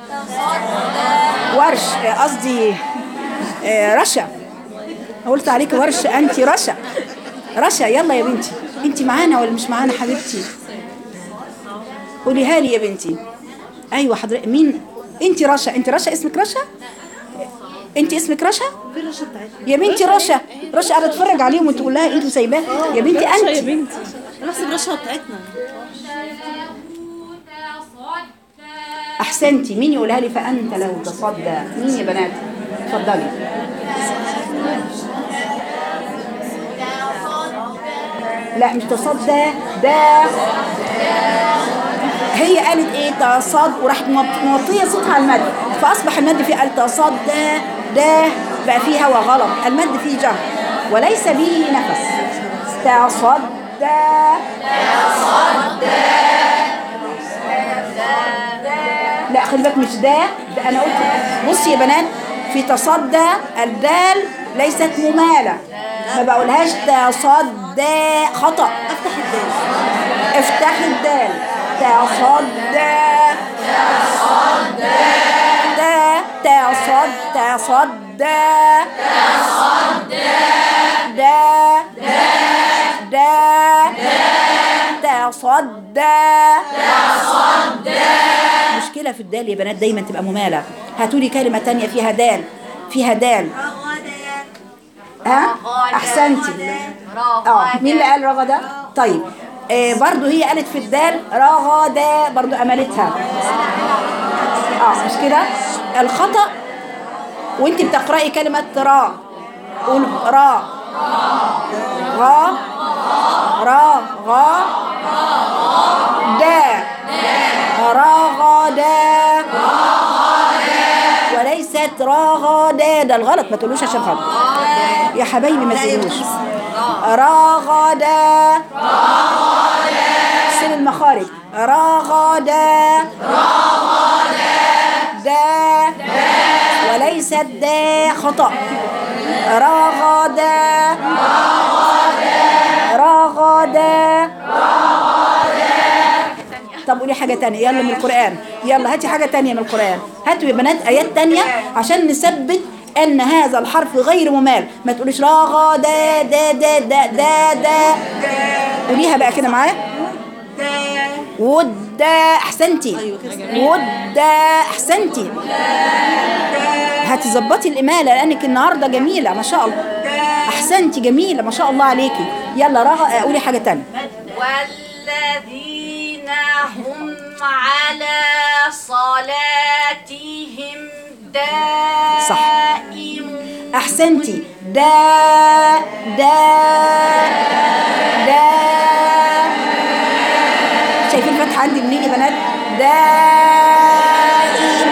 A: ورش آه، قصدي آه، رشا قلت عليك ورش انت رشا رشا يلا يا بنتي انت معانا ولا مش معانا حبيبتي قوليها لي يا بنتي ايوه حضرتك مين انت رشا انت رشا اسمك رشا انت اسمك رشا يا بنتي رشا رشا قاعده تتفرج عليهم وتقول لها انتوا سايباه يا بنتي
D: يا
A: انت
D: بنتي نفس الرشوه بتاعتنا
A: احسنتي مين يقولها لي فانت لو تصدى مين يا بنات اتفضلي لا مش تصدى ده هي قالت ايه تصد وراحت موط- موطيه صوتها على المد فاصبح المد فيه قال تصدى ده بقى فيه هوا غلط المد فيه جهر وليس به نفس تصدى لا خلي بالك مش ده ده انا قلت بصي يا بنات في تصدى الدال ليست ممالة ما بقولهاش تصدى خطأ
D: افتح الدال
A: افتح الدال تصدى تصدى تصد تصدى دا دا تصدى مشكلة في الدال يا بنات دايما تبقى ممالة هاتولي كلمة تانية فيها دال فيها دال ها احسنتي اه مين اللي قال رغدة طيب آه برضو هي قالت في الدال رغدة برضو املتها اه مش كده الخطأ وانت بتقرأي كلمة را قول را غا را غا دا رغدا وليست رغدا ده الغلط ما تقولوش عشان غلط يا حبايبي ما تقولوش رغدا سن المخارج رغدا دا وليست دا خطأ رغدا رغدا طب قولي حاجة تانية يلا من القرآن يلا هاتي حاجة تانية من القرآن هاتوا يا بنات آيات تانية عشان نثبت أن هذا الحرف غير ممال ما تقوليش راغا دا دا دا دا دا دا قوليها بقى كده معايا ودا أحسنتي ودا أحسنتي هتظبطي الإمالة لأنك النهاردة جميلة ما شاء الله أحسنتي جميلة ما شاء الله عليكي يلا رغا قولي حاجة تانية
E: والذين هم على صلاتهم دائمون
A: أحسنتي دا دا دا شايفين الفتحة عندي منين يا بنات دائم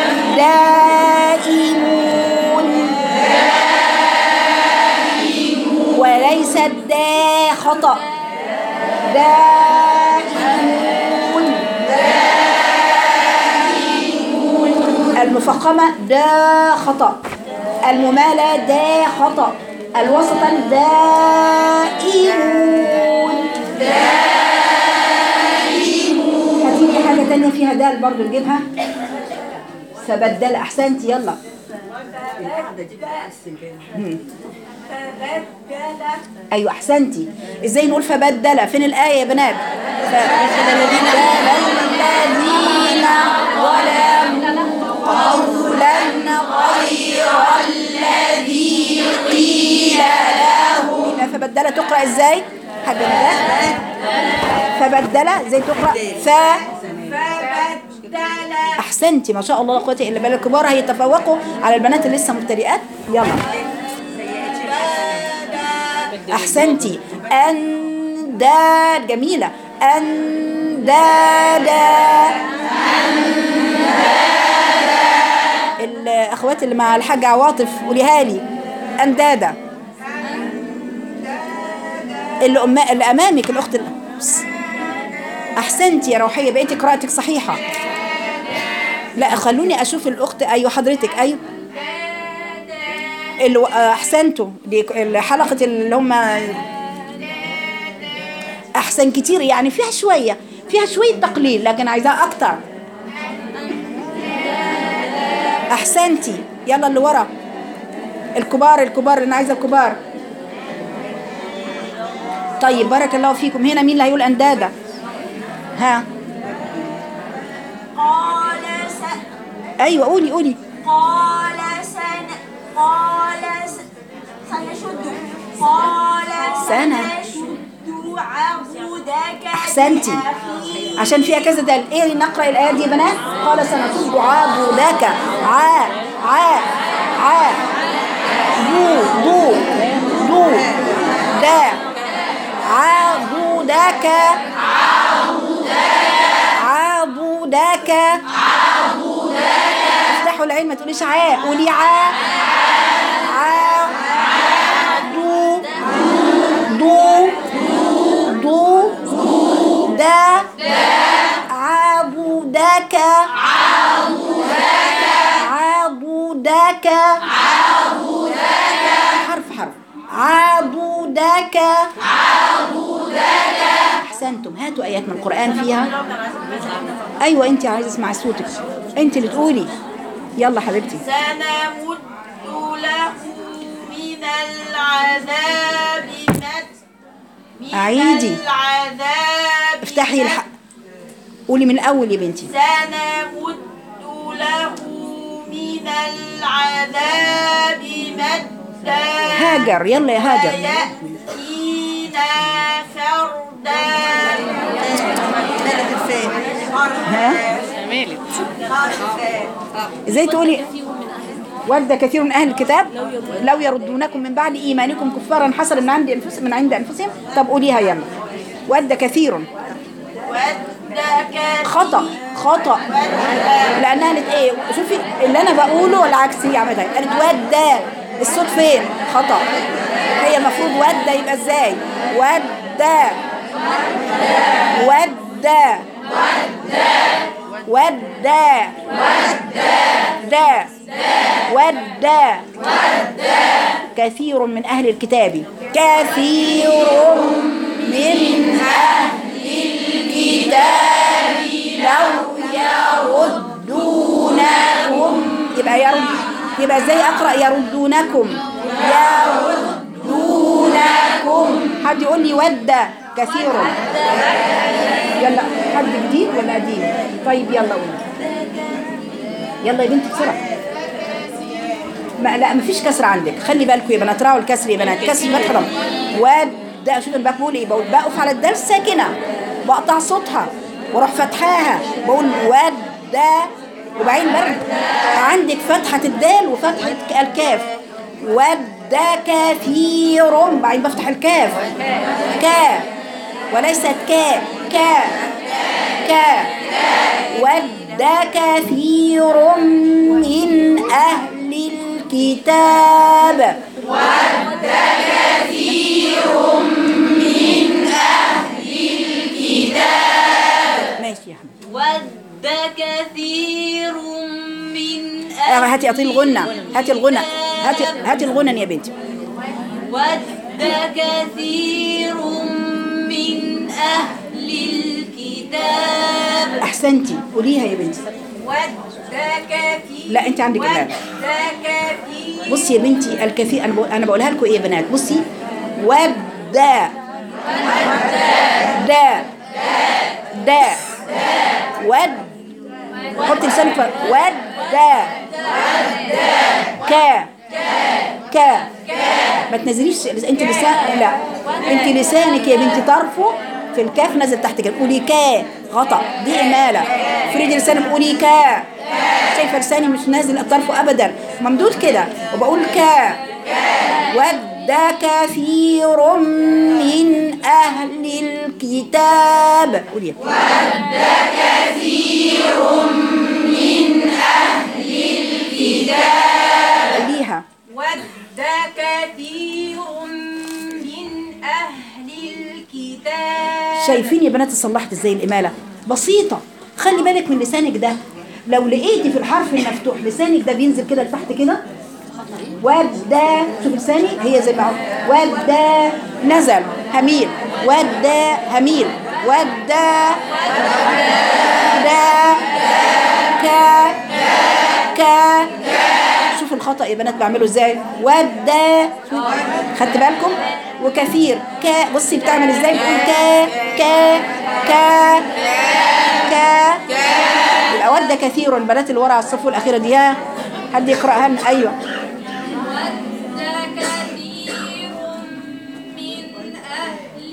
A: دائمون وليست دا خطأ دائمون المفخمة دا خطأ الممالة دا خطأ الوسطا دائمون هاتيلي حاجة تانية فيها دال برضو نجيبها فبدل أحسنتي يلا مم. أيوة أحسنتي إزاي نقول فبدل فين الآية يا بنات فبدل الذين ظلموا قولا غير الذي قيل له فبدل تقرأ إزاي حاجة بنات فبدل زي تقرأ ف احسنتي ما شاء الله لا قوه الا بالله الكبار هيتفوقوا على البنات اللي لسه مبتدئات يلا احسنتي انداد جميله اندادا الاخوات اللي مع الحاج عواطف قوليها لي اندادا اللي, أم... اللي امامك الاخت اللي... احسنتي يا روحيه بقيتي قراءتك صحيحه لا خلوني اشوف الاخت ايوه حضرتك ايوه اللي احسنتوا دي حلقه اللي هم احسن كتير يعني فيها شويه فيها شويه تقليل لكن عايزاها اكتر احسنتي يلا اللي ورا الكبار الكبار انا عايزه الكبار طيب بارك الله فيكم هنا مين اللي هيقول انداده ها
E: قال س...
A: ايوه قولي قولي
E: قال سن قال س... سنشد قال
A: سنة.
E: سنشد عضدك
A: أحسنتي.
E: بأخيك.
A: عشان فيها كذا دال ايه نقرا الايه دي يا بنات قال سنصب عبودك ع ع ع بو بو بو دا عبودك عبودك افتحوا العين ما تقوليش عا قولي عا عا دو دو حرف حرف عضدك احسنتم هاتوا ايات من القران فيها ايوه انت عايزه اسمع صوتك انت اللي تقولي يلا حبيبتي
E: سنمد له من العذاب مد من
A: أعيدي.
E: العذاب
A: افتحي
E: مد.
A: الحق قولي من الاول يا بنتي
E: سنمد له من العذاب مدا
A: هاجر يلا يا هاجر
E: ويأتينا فردا
A: ها ازاي تقولي ود كثير من اهل الكتاب لو يردونكم من بعد ايمانكم كفارا حسنا من عند انفسهم من عند انفسهم طب قوليها يلا ود كثير
E: ود كثير
A: خطا خطا لانها قالت ايه شوفي اللي انا بقوله العكس هي عملتها قالت ود الصوت فين خطا هي المفروض ود يبقى ازاي ود ود ود دا ود كثير من أهل الكتاب كثير من أهل الكتاب لو يردونكم يبقى يرد يبقى ازاي اقرا يردونكم يردونكم حد يقول لي ود كثير يلا حد جديد ولا قديم طيب يلا قول يلا يا بنتي بسرعه ما لا مفيش كسر عندك خلي بالكم يا بنات راعوا الكسر يا بنات كسر فتح ضم ود شوف انا بقول ايه بقول بقف على الدال ساكنه بقطع صوتها واروح فتحاها بقول ود وبعدين برد عندك فتحة الدال وفتحة الكاف ود كثير بعدين بفتح الكاف كا وليست كا كا كا ود كثير من أهل الكتاب ماشي يا حبيبي
E: ود كثير من
A: آه،
E: أهل
A: هاتي أطيل الغنى هاتي الغنى هاتي هاتي الغنى يا بنتي
E: ود كثير من أهل الكتاب
A: أحسنتي قوليها يا بنتي
E: ود كثير
A: لا، أنت عندك
E: ود
A: المال.
E: كثير
A: بصي يا بنتي الكثير انا بقول- انا بقولها لكم ايه يا بنات بصي ود دا دا دا ود حط لسانك فوق. ود دا كا كا ما تنزليش انت لسان لا انت لسانك يا بنتي طرفه في الكاف نزل تحت كده قولي كا غطا دي اماله فريدي لسانك قولي كا شايفه لساني مش نازل طرفه ابدا ممدود كده وبقول كا ود كثير من اهل الكتاب قولي قوليها
E: ود كثير من أهل الكتاب
A: شايفين يا بنات صلحت ازاي الاماله بسيطه خلي بالك من لسانك ده لو لقيتي في الحرف المفتوح لسانك ده بينزل كده لتحت كده ودا شوف لساني هي زي ما هو ودا نزل هميل ودا هميل ودا دا كا كا شوفوا الخطأ يا بنات بعمله ازاي ودا خدت بالكم وكثير كا بصي بتعمل ازاي بتقول كا كا كا كا يبقى ود كثير البنات اللي ورا على الصف الاخيره دي ها حد يقراها لنا ايوه
E: ود كثير من أهل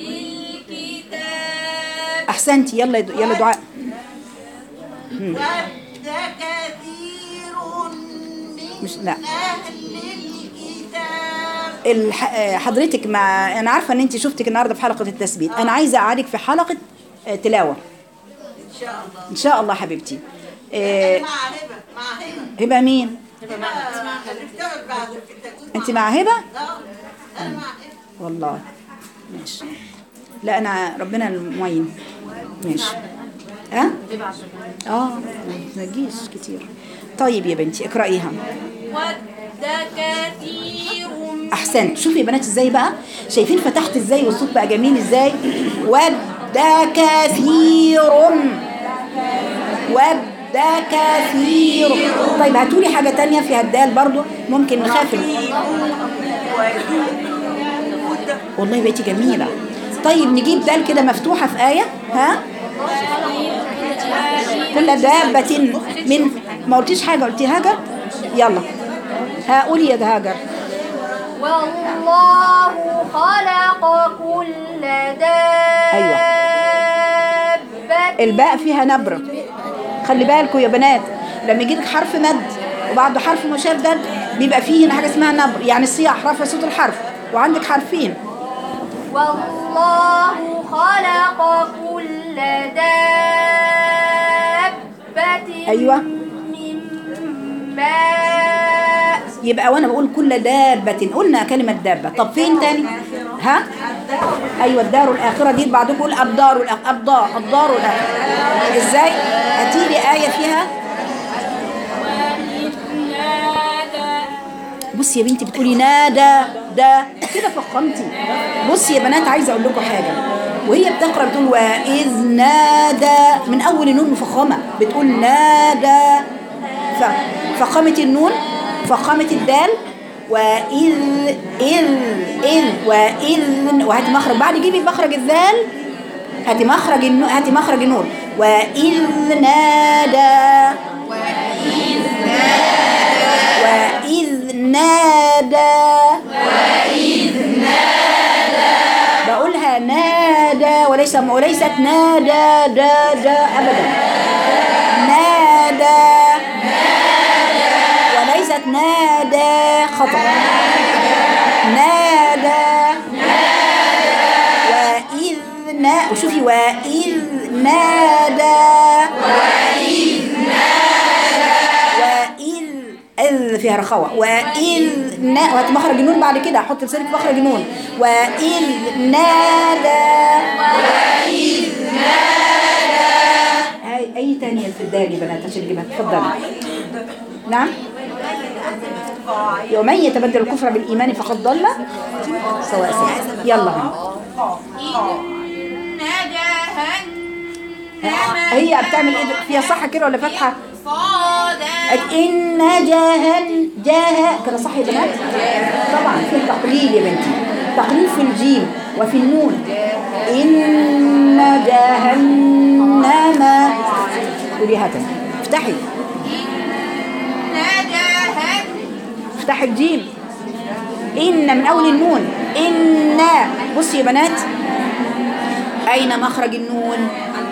E: الكتاب
A: احسنتي يلا يلا دعاء
E: ود كثير من
A: مش لا
E: أهل الكتاب
A: الح... آه، حضرتك مع انا عارفه ان انت شفتك النهارده في حلقه التثبيت انا عايزه اقعدك في حلقه آه، تلاوه
E: إن شاء الله
A: ان شاء الله حبيبتي آه،
E: مع هبة مع هبة
A: هبه مين
E: هنشتغل بعد في التكوين
A: انت مع هبه
E: أنا مع هبة
A: والله ماشي لا انا ربنا المعين ماشي ها اه ما تنجيش كتير طيب يا بنتي اقرايها
E: ود
C: كثير
A: احسنت شوفي يا بنات ازاي بقى شايفين فتحت ازاي والصوت بقى جميل ازاي ود كثير ود كثير طيب هاتولي حاجه تانية فيها الدال برضو ممكن نخاف والله بقيتي جميله طيب نجيب دال كده مفتوحه في ايه ها كل دابة من ما قلتيش حاجة قلتي هاجر يلا ها قولي يا هاجر
F: والله خلق كل دابة
A: الباء فيها نبرة خلي بالكم يا بنات لما يجي لك حرف مد وبعده حرف مشدد بيبقى فيه هنا حاجة اسمها نبر يعني الصياح رفع صوت الحرف وعندك حرفين
F: والله خلق كل دابة
A: أيوة.
F: من ماء
A: يبقى وانا بقول كل دابة قلنا كلمة دابة طب فين تاني ها ايوه الدار الاخرة دي بعضكم يقول الدار الأخ- الدار الدار الاخرة ازاي هاتيلي آية فيها بصي يا بنتي بتقولي نادى ده كده فخمتي بصي يا بنات عايزه اقول لكم حاجه وهي بتقرا بتقول واذ نادى من اول النون مفخمه بتقول نادى ف- فخمت النون فخمت الدال وإذ إذ إذ وإذ وهاتي مخرج بعد جيبي مخرج الذال هاتي مخرج النون هاتي مخرج النون وإذ نادى وإذ نادى بقولها نادى وليس وليست نادى دا دا أبدا نادى وليست نادى خطأ نادى وإذ نا وشوفي وإذ نادى وإذ إذ فيها رخوة وإذ نا وهات مخرج النون بعد كده حط لسانك في مخرج النون وإذ نادى وإذ نادى أي أي تانية في الدال يا بنات عشان نجيبها اتفضلي نعم ومن يتبدل الكفر بالإيمان فقد ضل سواء سواء يلا
C: إن جهنم
A: هي بتعمل ايه فيها صح كده ولا فاتحه
C: صادا
A: إن جهن جاه كده صح يا بنات طبعا في تقليل يا بنتي تقليل في الجيم وفي النون إن جهنم قولي هاتي افتحي
C: إن جهنم
A: افتحي الجيم إن من أول النون إن بصي يا بنات أين مخرج النون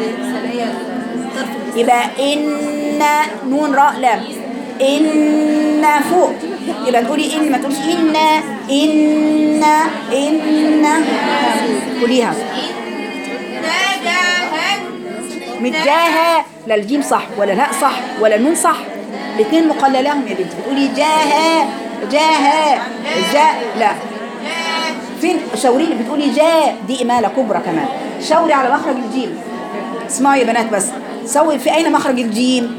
A: يبقى إن نون راء لام إن فوق يبقى تقولي إن ما تقوليش إن إن إن قوليها
C: إن جهنم
A: متجاهة لا الجيم صح ولا الهاء صح ولا النون صح الاثنين مقللاهم يا بنتي بتقولي جاها جاها جا لا فين شاوري لي بتقولي جا دي إمالة كبرى كمان شاوري على مخرج الجيم اسمعوا يا بنات بس سوي في أين مخرج الجيم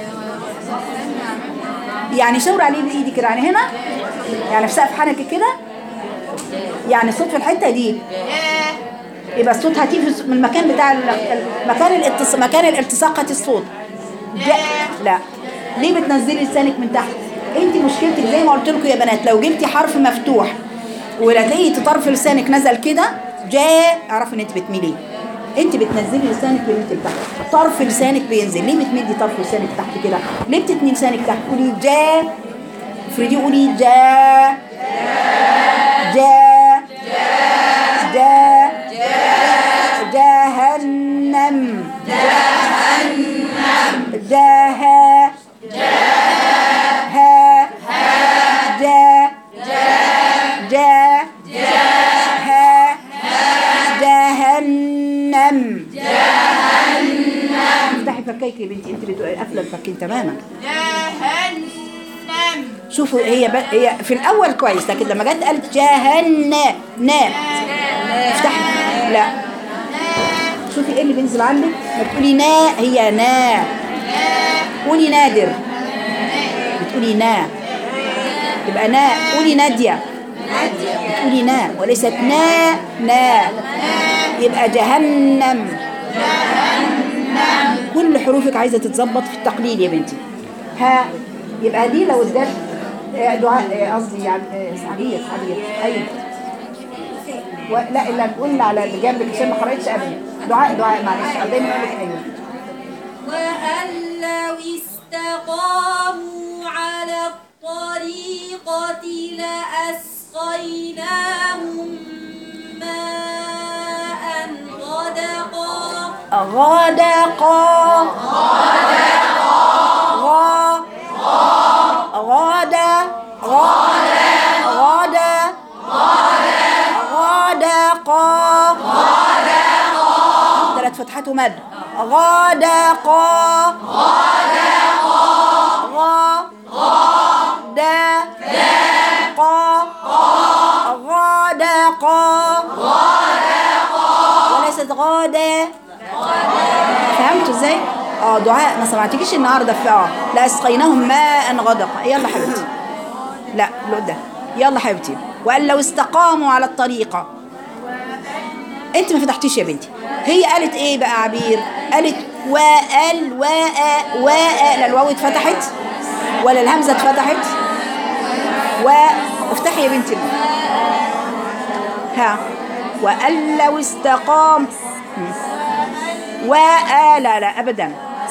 A: يعني شاوري عليه بإيدي كده يعني هنا يعني في سقف حنكك كده يعني الصوت في الحتة دي يبقى الصوت هتيجي في- من المكان بتاع ال- ال- مكان الاتص... مكان الالتصاق هاتي الصوت جا... لا ليه بتنزلي لسانك من تحت انت مشكلتك زي ما قلت لكم يا بنات لو جبتي حرف مفتوح ولقيتي طرف لسانك نزل كده جاء اعرفي ان انت بتميلي انت بتنزلي لسانك يا بنتي لتحت طرف لسانك بينزل ليه بتمدي طرف لسانك تحت كده ليه بتتني لسانك تحت قولي جا افردي قولي جا جا جا جهنم جهنم جها ها جا جا ها جهنم افتحي فكيك يا بنتي انت بتقولي قافله الفكين تماما
C: جهنم
A: شوفوا هي ب... هي في الاول كويس لكن لما جت قالت جهنم نا افتحي لا شوفي ايه اللي بينزل عندك ما بتقولي نا هي نا قولي نادر بتقولي نا تبقى نا قولي نادية تقولي نا وليست نا نا يبقى جهنم كل حروفك عايزة تتظبط في التقليل يا بنتي ها يبقى دي لو ادت آه، دعاء آه، قصدي يعني آه، سعدية سعدية أيوة و- لا الا تقول على اللي جنبك عشان ما قرأتش ابدا دعاء دعاء معلش دايما اقول لك ايوه
C: وأن لو استقاموا على الطريقة لأسقيناهم ماء غدقا
A: غدقا غا غدا غدا غدقا ثلاث فتحات ومد غدقا غا دا قا غدقا وليست غادا فهمتوا ازاي؟ اه دعاء ما سمعتكيش النهارده في اه لا اسقيناهم ماء غدقا يلا حبيبتي لا لقدام يلا حبيبتي وقال لو استقاموا على الطريقه انت ما فتحتيش يا بنتي هي قالت ايه بقى عبير قالت وقال واء واء لا الواو اتفتحت ولا الهمزه اتفتحت و افتحي يا بنتي ها وقال لو استقام وآ لا لا أبدا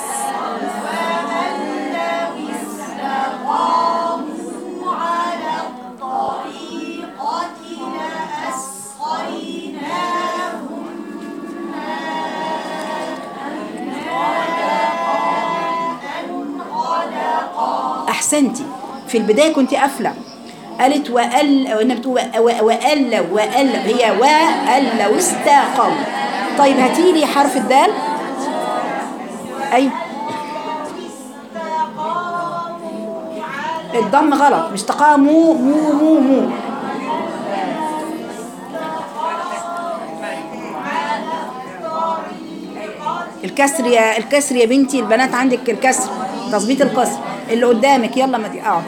A: أحسنتي في البداية كنت قافلة قالت وقال وإنها بتقول و- وقال وقال هي وقال لو استقام طيب هاتي لي حرف الدال أيوه الضم غلط مش تقاموا مو مو مو الكسر يا الكسر يا بنتي البنات عندك الكسر تظبيط الكسر اللي قدامك يلا ما دي اه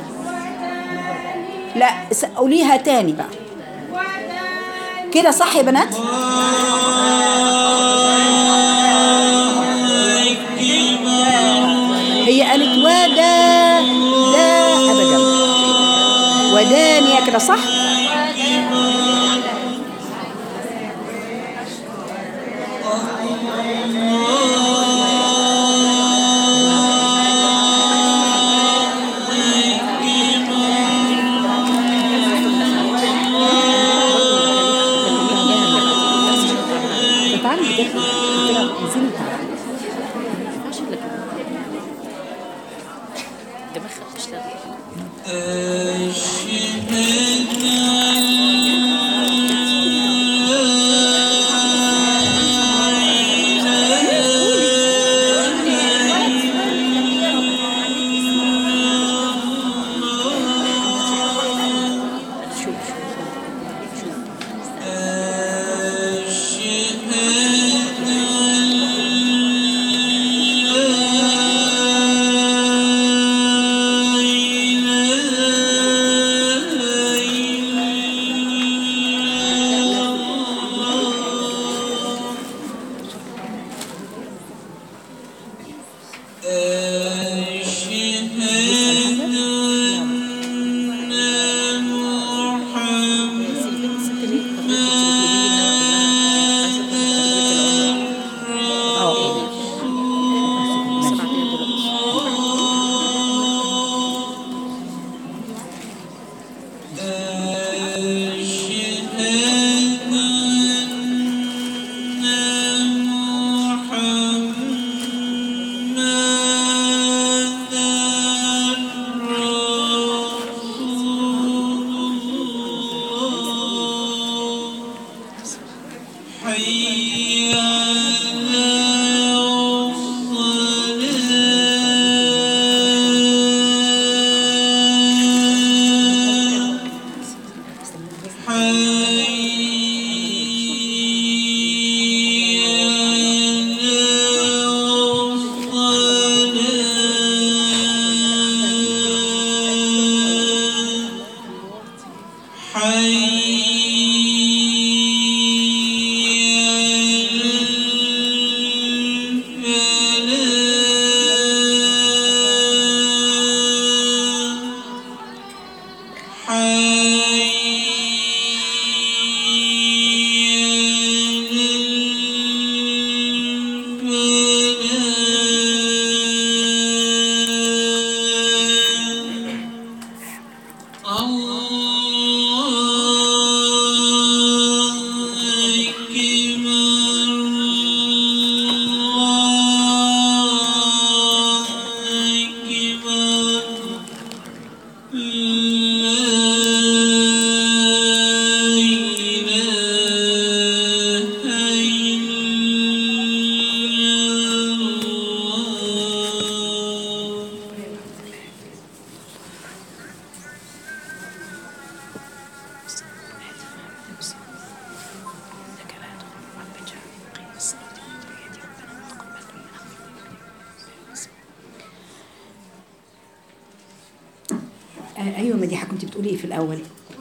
A: لا س- قوليها تاني بقى كده صح يا بنات هي قالت ودا دا ابدا ودانية كده صح
B: دماغها بتشتغل
G: محمد
A: آه ايوه مديحه كنت بتقولي ايه في الاول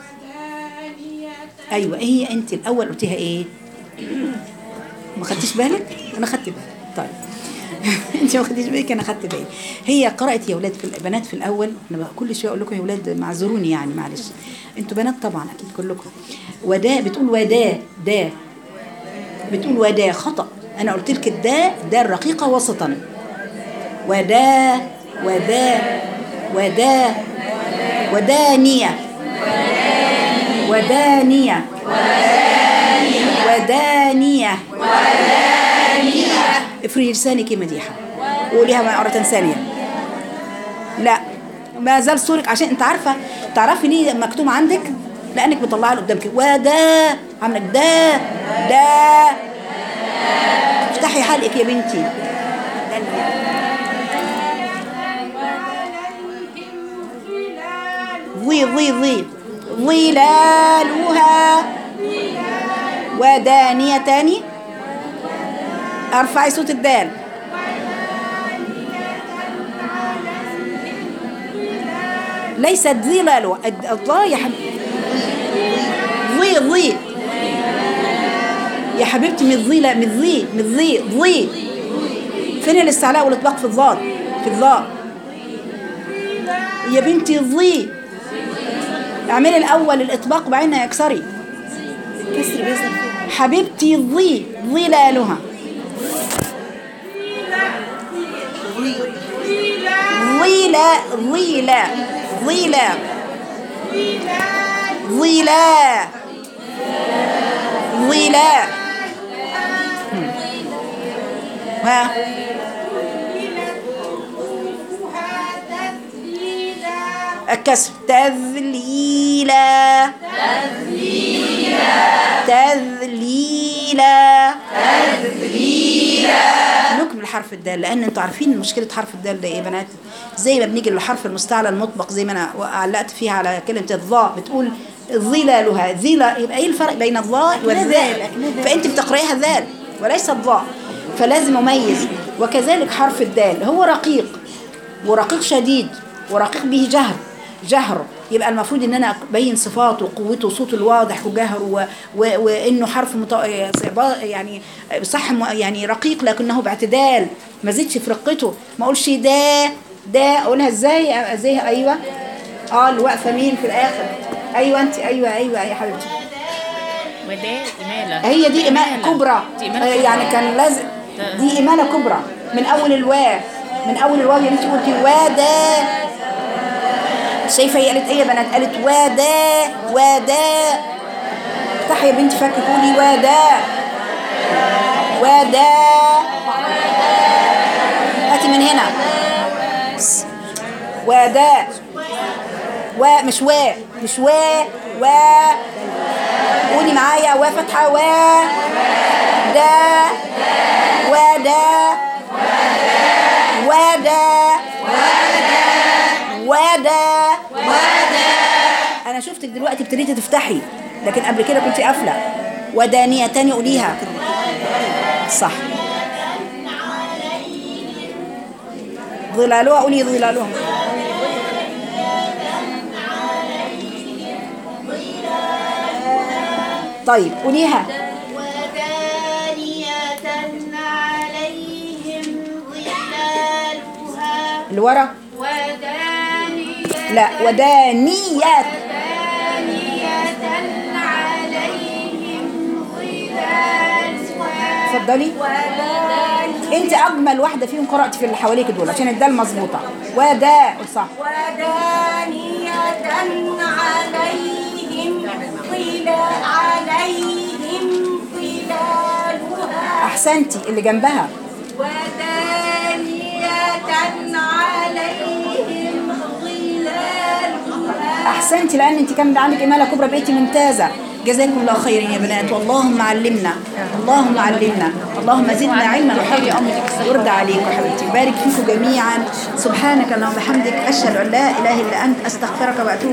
A: ايوه هي انت الاول قلتيها ايه ما خدتيش بالك انا خدت بالي طيب انت ما خدتيش بالك انا خدت بالي هي قرات يا اولاد في البنات في الاول انا بقى كل شويه اقول لكم يا اولاد معذروني يعني معلش انتوا بنات طبعا اكيد كلكم ودا بتقول ودا دا بتقول ودا خطا انا قلت لك الداء دا الرقيقه وسطا ودا ودا ودا ودانيه ودانيه ودانيه افري لسانك يا مديحه قوليها مرة ثانية لا ما زال صورك عشان انت عارفة تعرفي ليه مكتوب عندك لانك مطلعه لقدام كده ودا عاملك دا دا افتحي حلقك يا بنتي ضي ضي ضي ظلالها ودانية تاني ارفعي صوت الدال ليست ظلال الله يا حبيبتي ضي ضي يا حبيبتي من ضي لا من ضي من ضي ضي فين الاستعلاء والاطلاق في الضاد في الضاء يا بنتي ضي اعملي الاول الاطباق بعدين اكسري
D: كسر بيظهر فيه
A: حبيبتي ضي ظلالها ظيلا ظيلا ظيلا ظيلا ظيلا هم. ها الكسر تذليلا تذليلا نكمل حرف الدال لان انتوا عارفين مشكله حرف الدال ده ايه يا بنات زي ما بنيجي للحرف المستعلى المطبق زي ما انا علقت فيها على كلمه الضاء بتقول ظلالها ظلا يبقى ايه الفرق بين الضاء والذال فانت بتقرايها ذال وليس الضاء فلازم اميز وكذلك حرف الدال هو رقيق ورقيق شديد ورقيق به جهر جهر يبقى المفروض ان انا ابين صفاته وقوته وصوته الواضح وجهره و... و... وانه حرف مط... يعني صح م- يعني رقيق لكنه باعتدال ما زيدش في رقته ما اقولش ده ده اقولها ازاي ازاي ايوه اه اللي واقفه مين في الاخر ايوه انت ايوه ايوه يا حبيبتي
B: وده إمالة
A: هي دي إمالة كبرى
B: دي
A: آه،
B: إمالة
A: يعني كان لازم دي إمالة كبرى من أول الواو من أول الواو اللي أنت قلتي وادا شايفة هي قالت إيه يا بنات قالت وادا وادا افتحي يا بنتي فك قولي وادا وادا هاتي من هنا وادا و مش وا مش وا وا قولي معايا وا فتحة وا دا ودا ودا ودا انا شفتك دلوقتي ابتديتي تفتحي لكن قبل كده كنت قافله ودانية تاني قوليها صح ظلالها قولي ظلالها طيب قوليها
C: ودانية عليهم ظلالها
A: اللي ورا
C: ودانية
A: لا ودانيات
C: دانية عليهم ظلالها
A: اتفضلي
C: ودانية
A: انت اجمل واحده فيهم قرات في اللي حواليك دول عشان الدال مظبوطه ودا صح
C: ودانية عليهم ظلال عليهم ظلالها
A: احسنتي اللي جنبها
C: ودانية عليهم ظلالها
A: احسنتي لان انت كان عندك اماله كبرى بقيتي ممتازه جزاكم الله خيرا يا بنات واللهم علمنا اللهم علمنا اللهم زدنا علما وخير وارضى عليكم حبيبتي بارك فيكم جميعا سبحانك اللهم وبحمدك اشهد ان لا اله الا انت استغفرك واتوب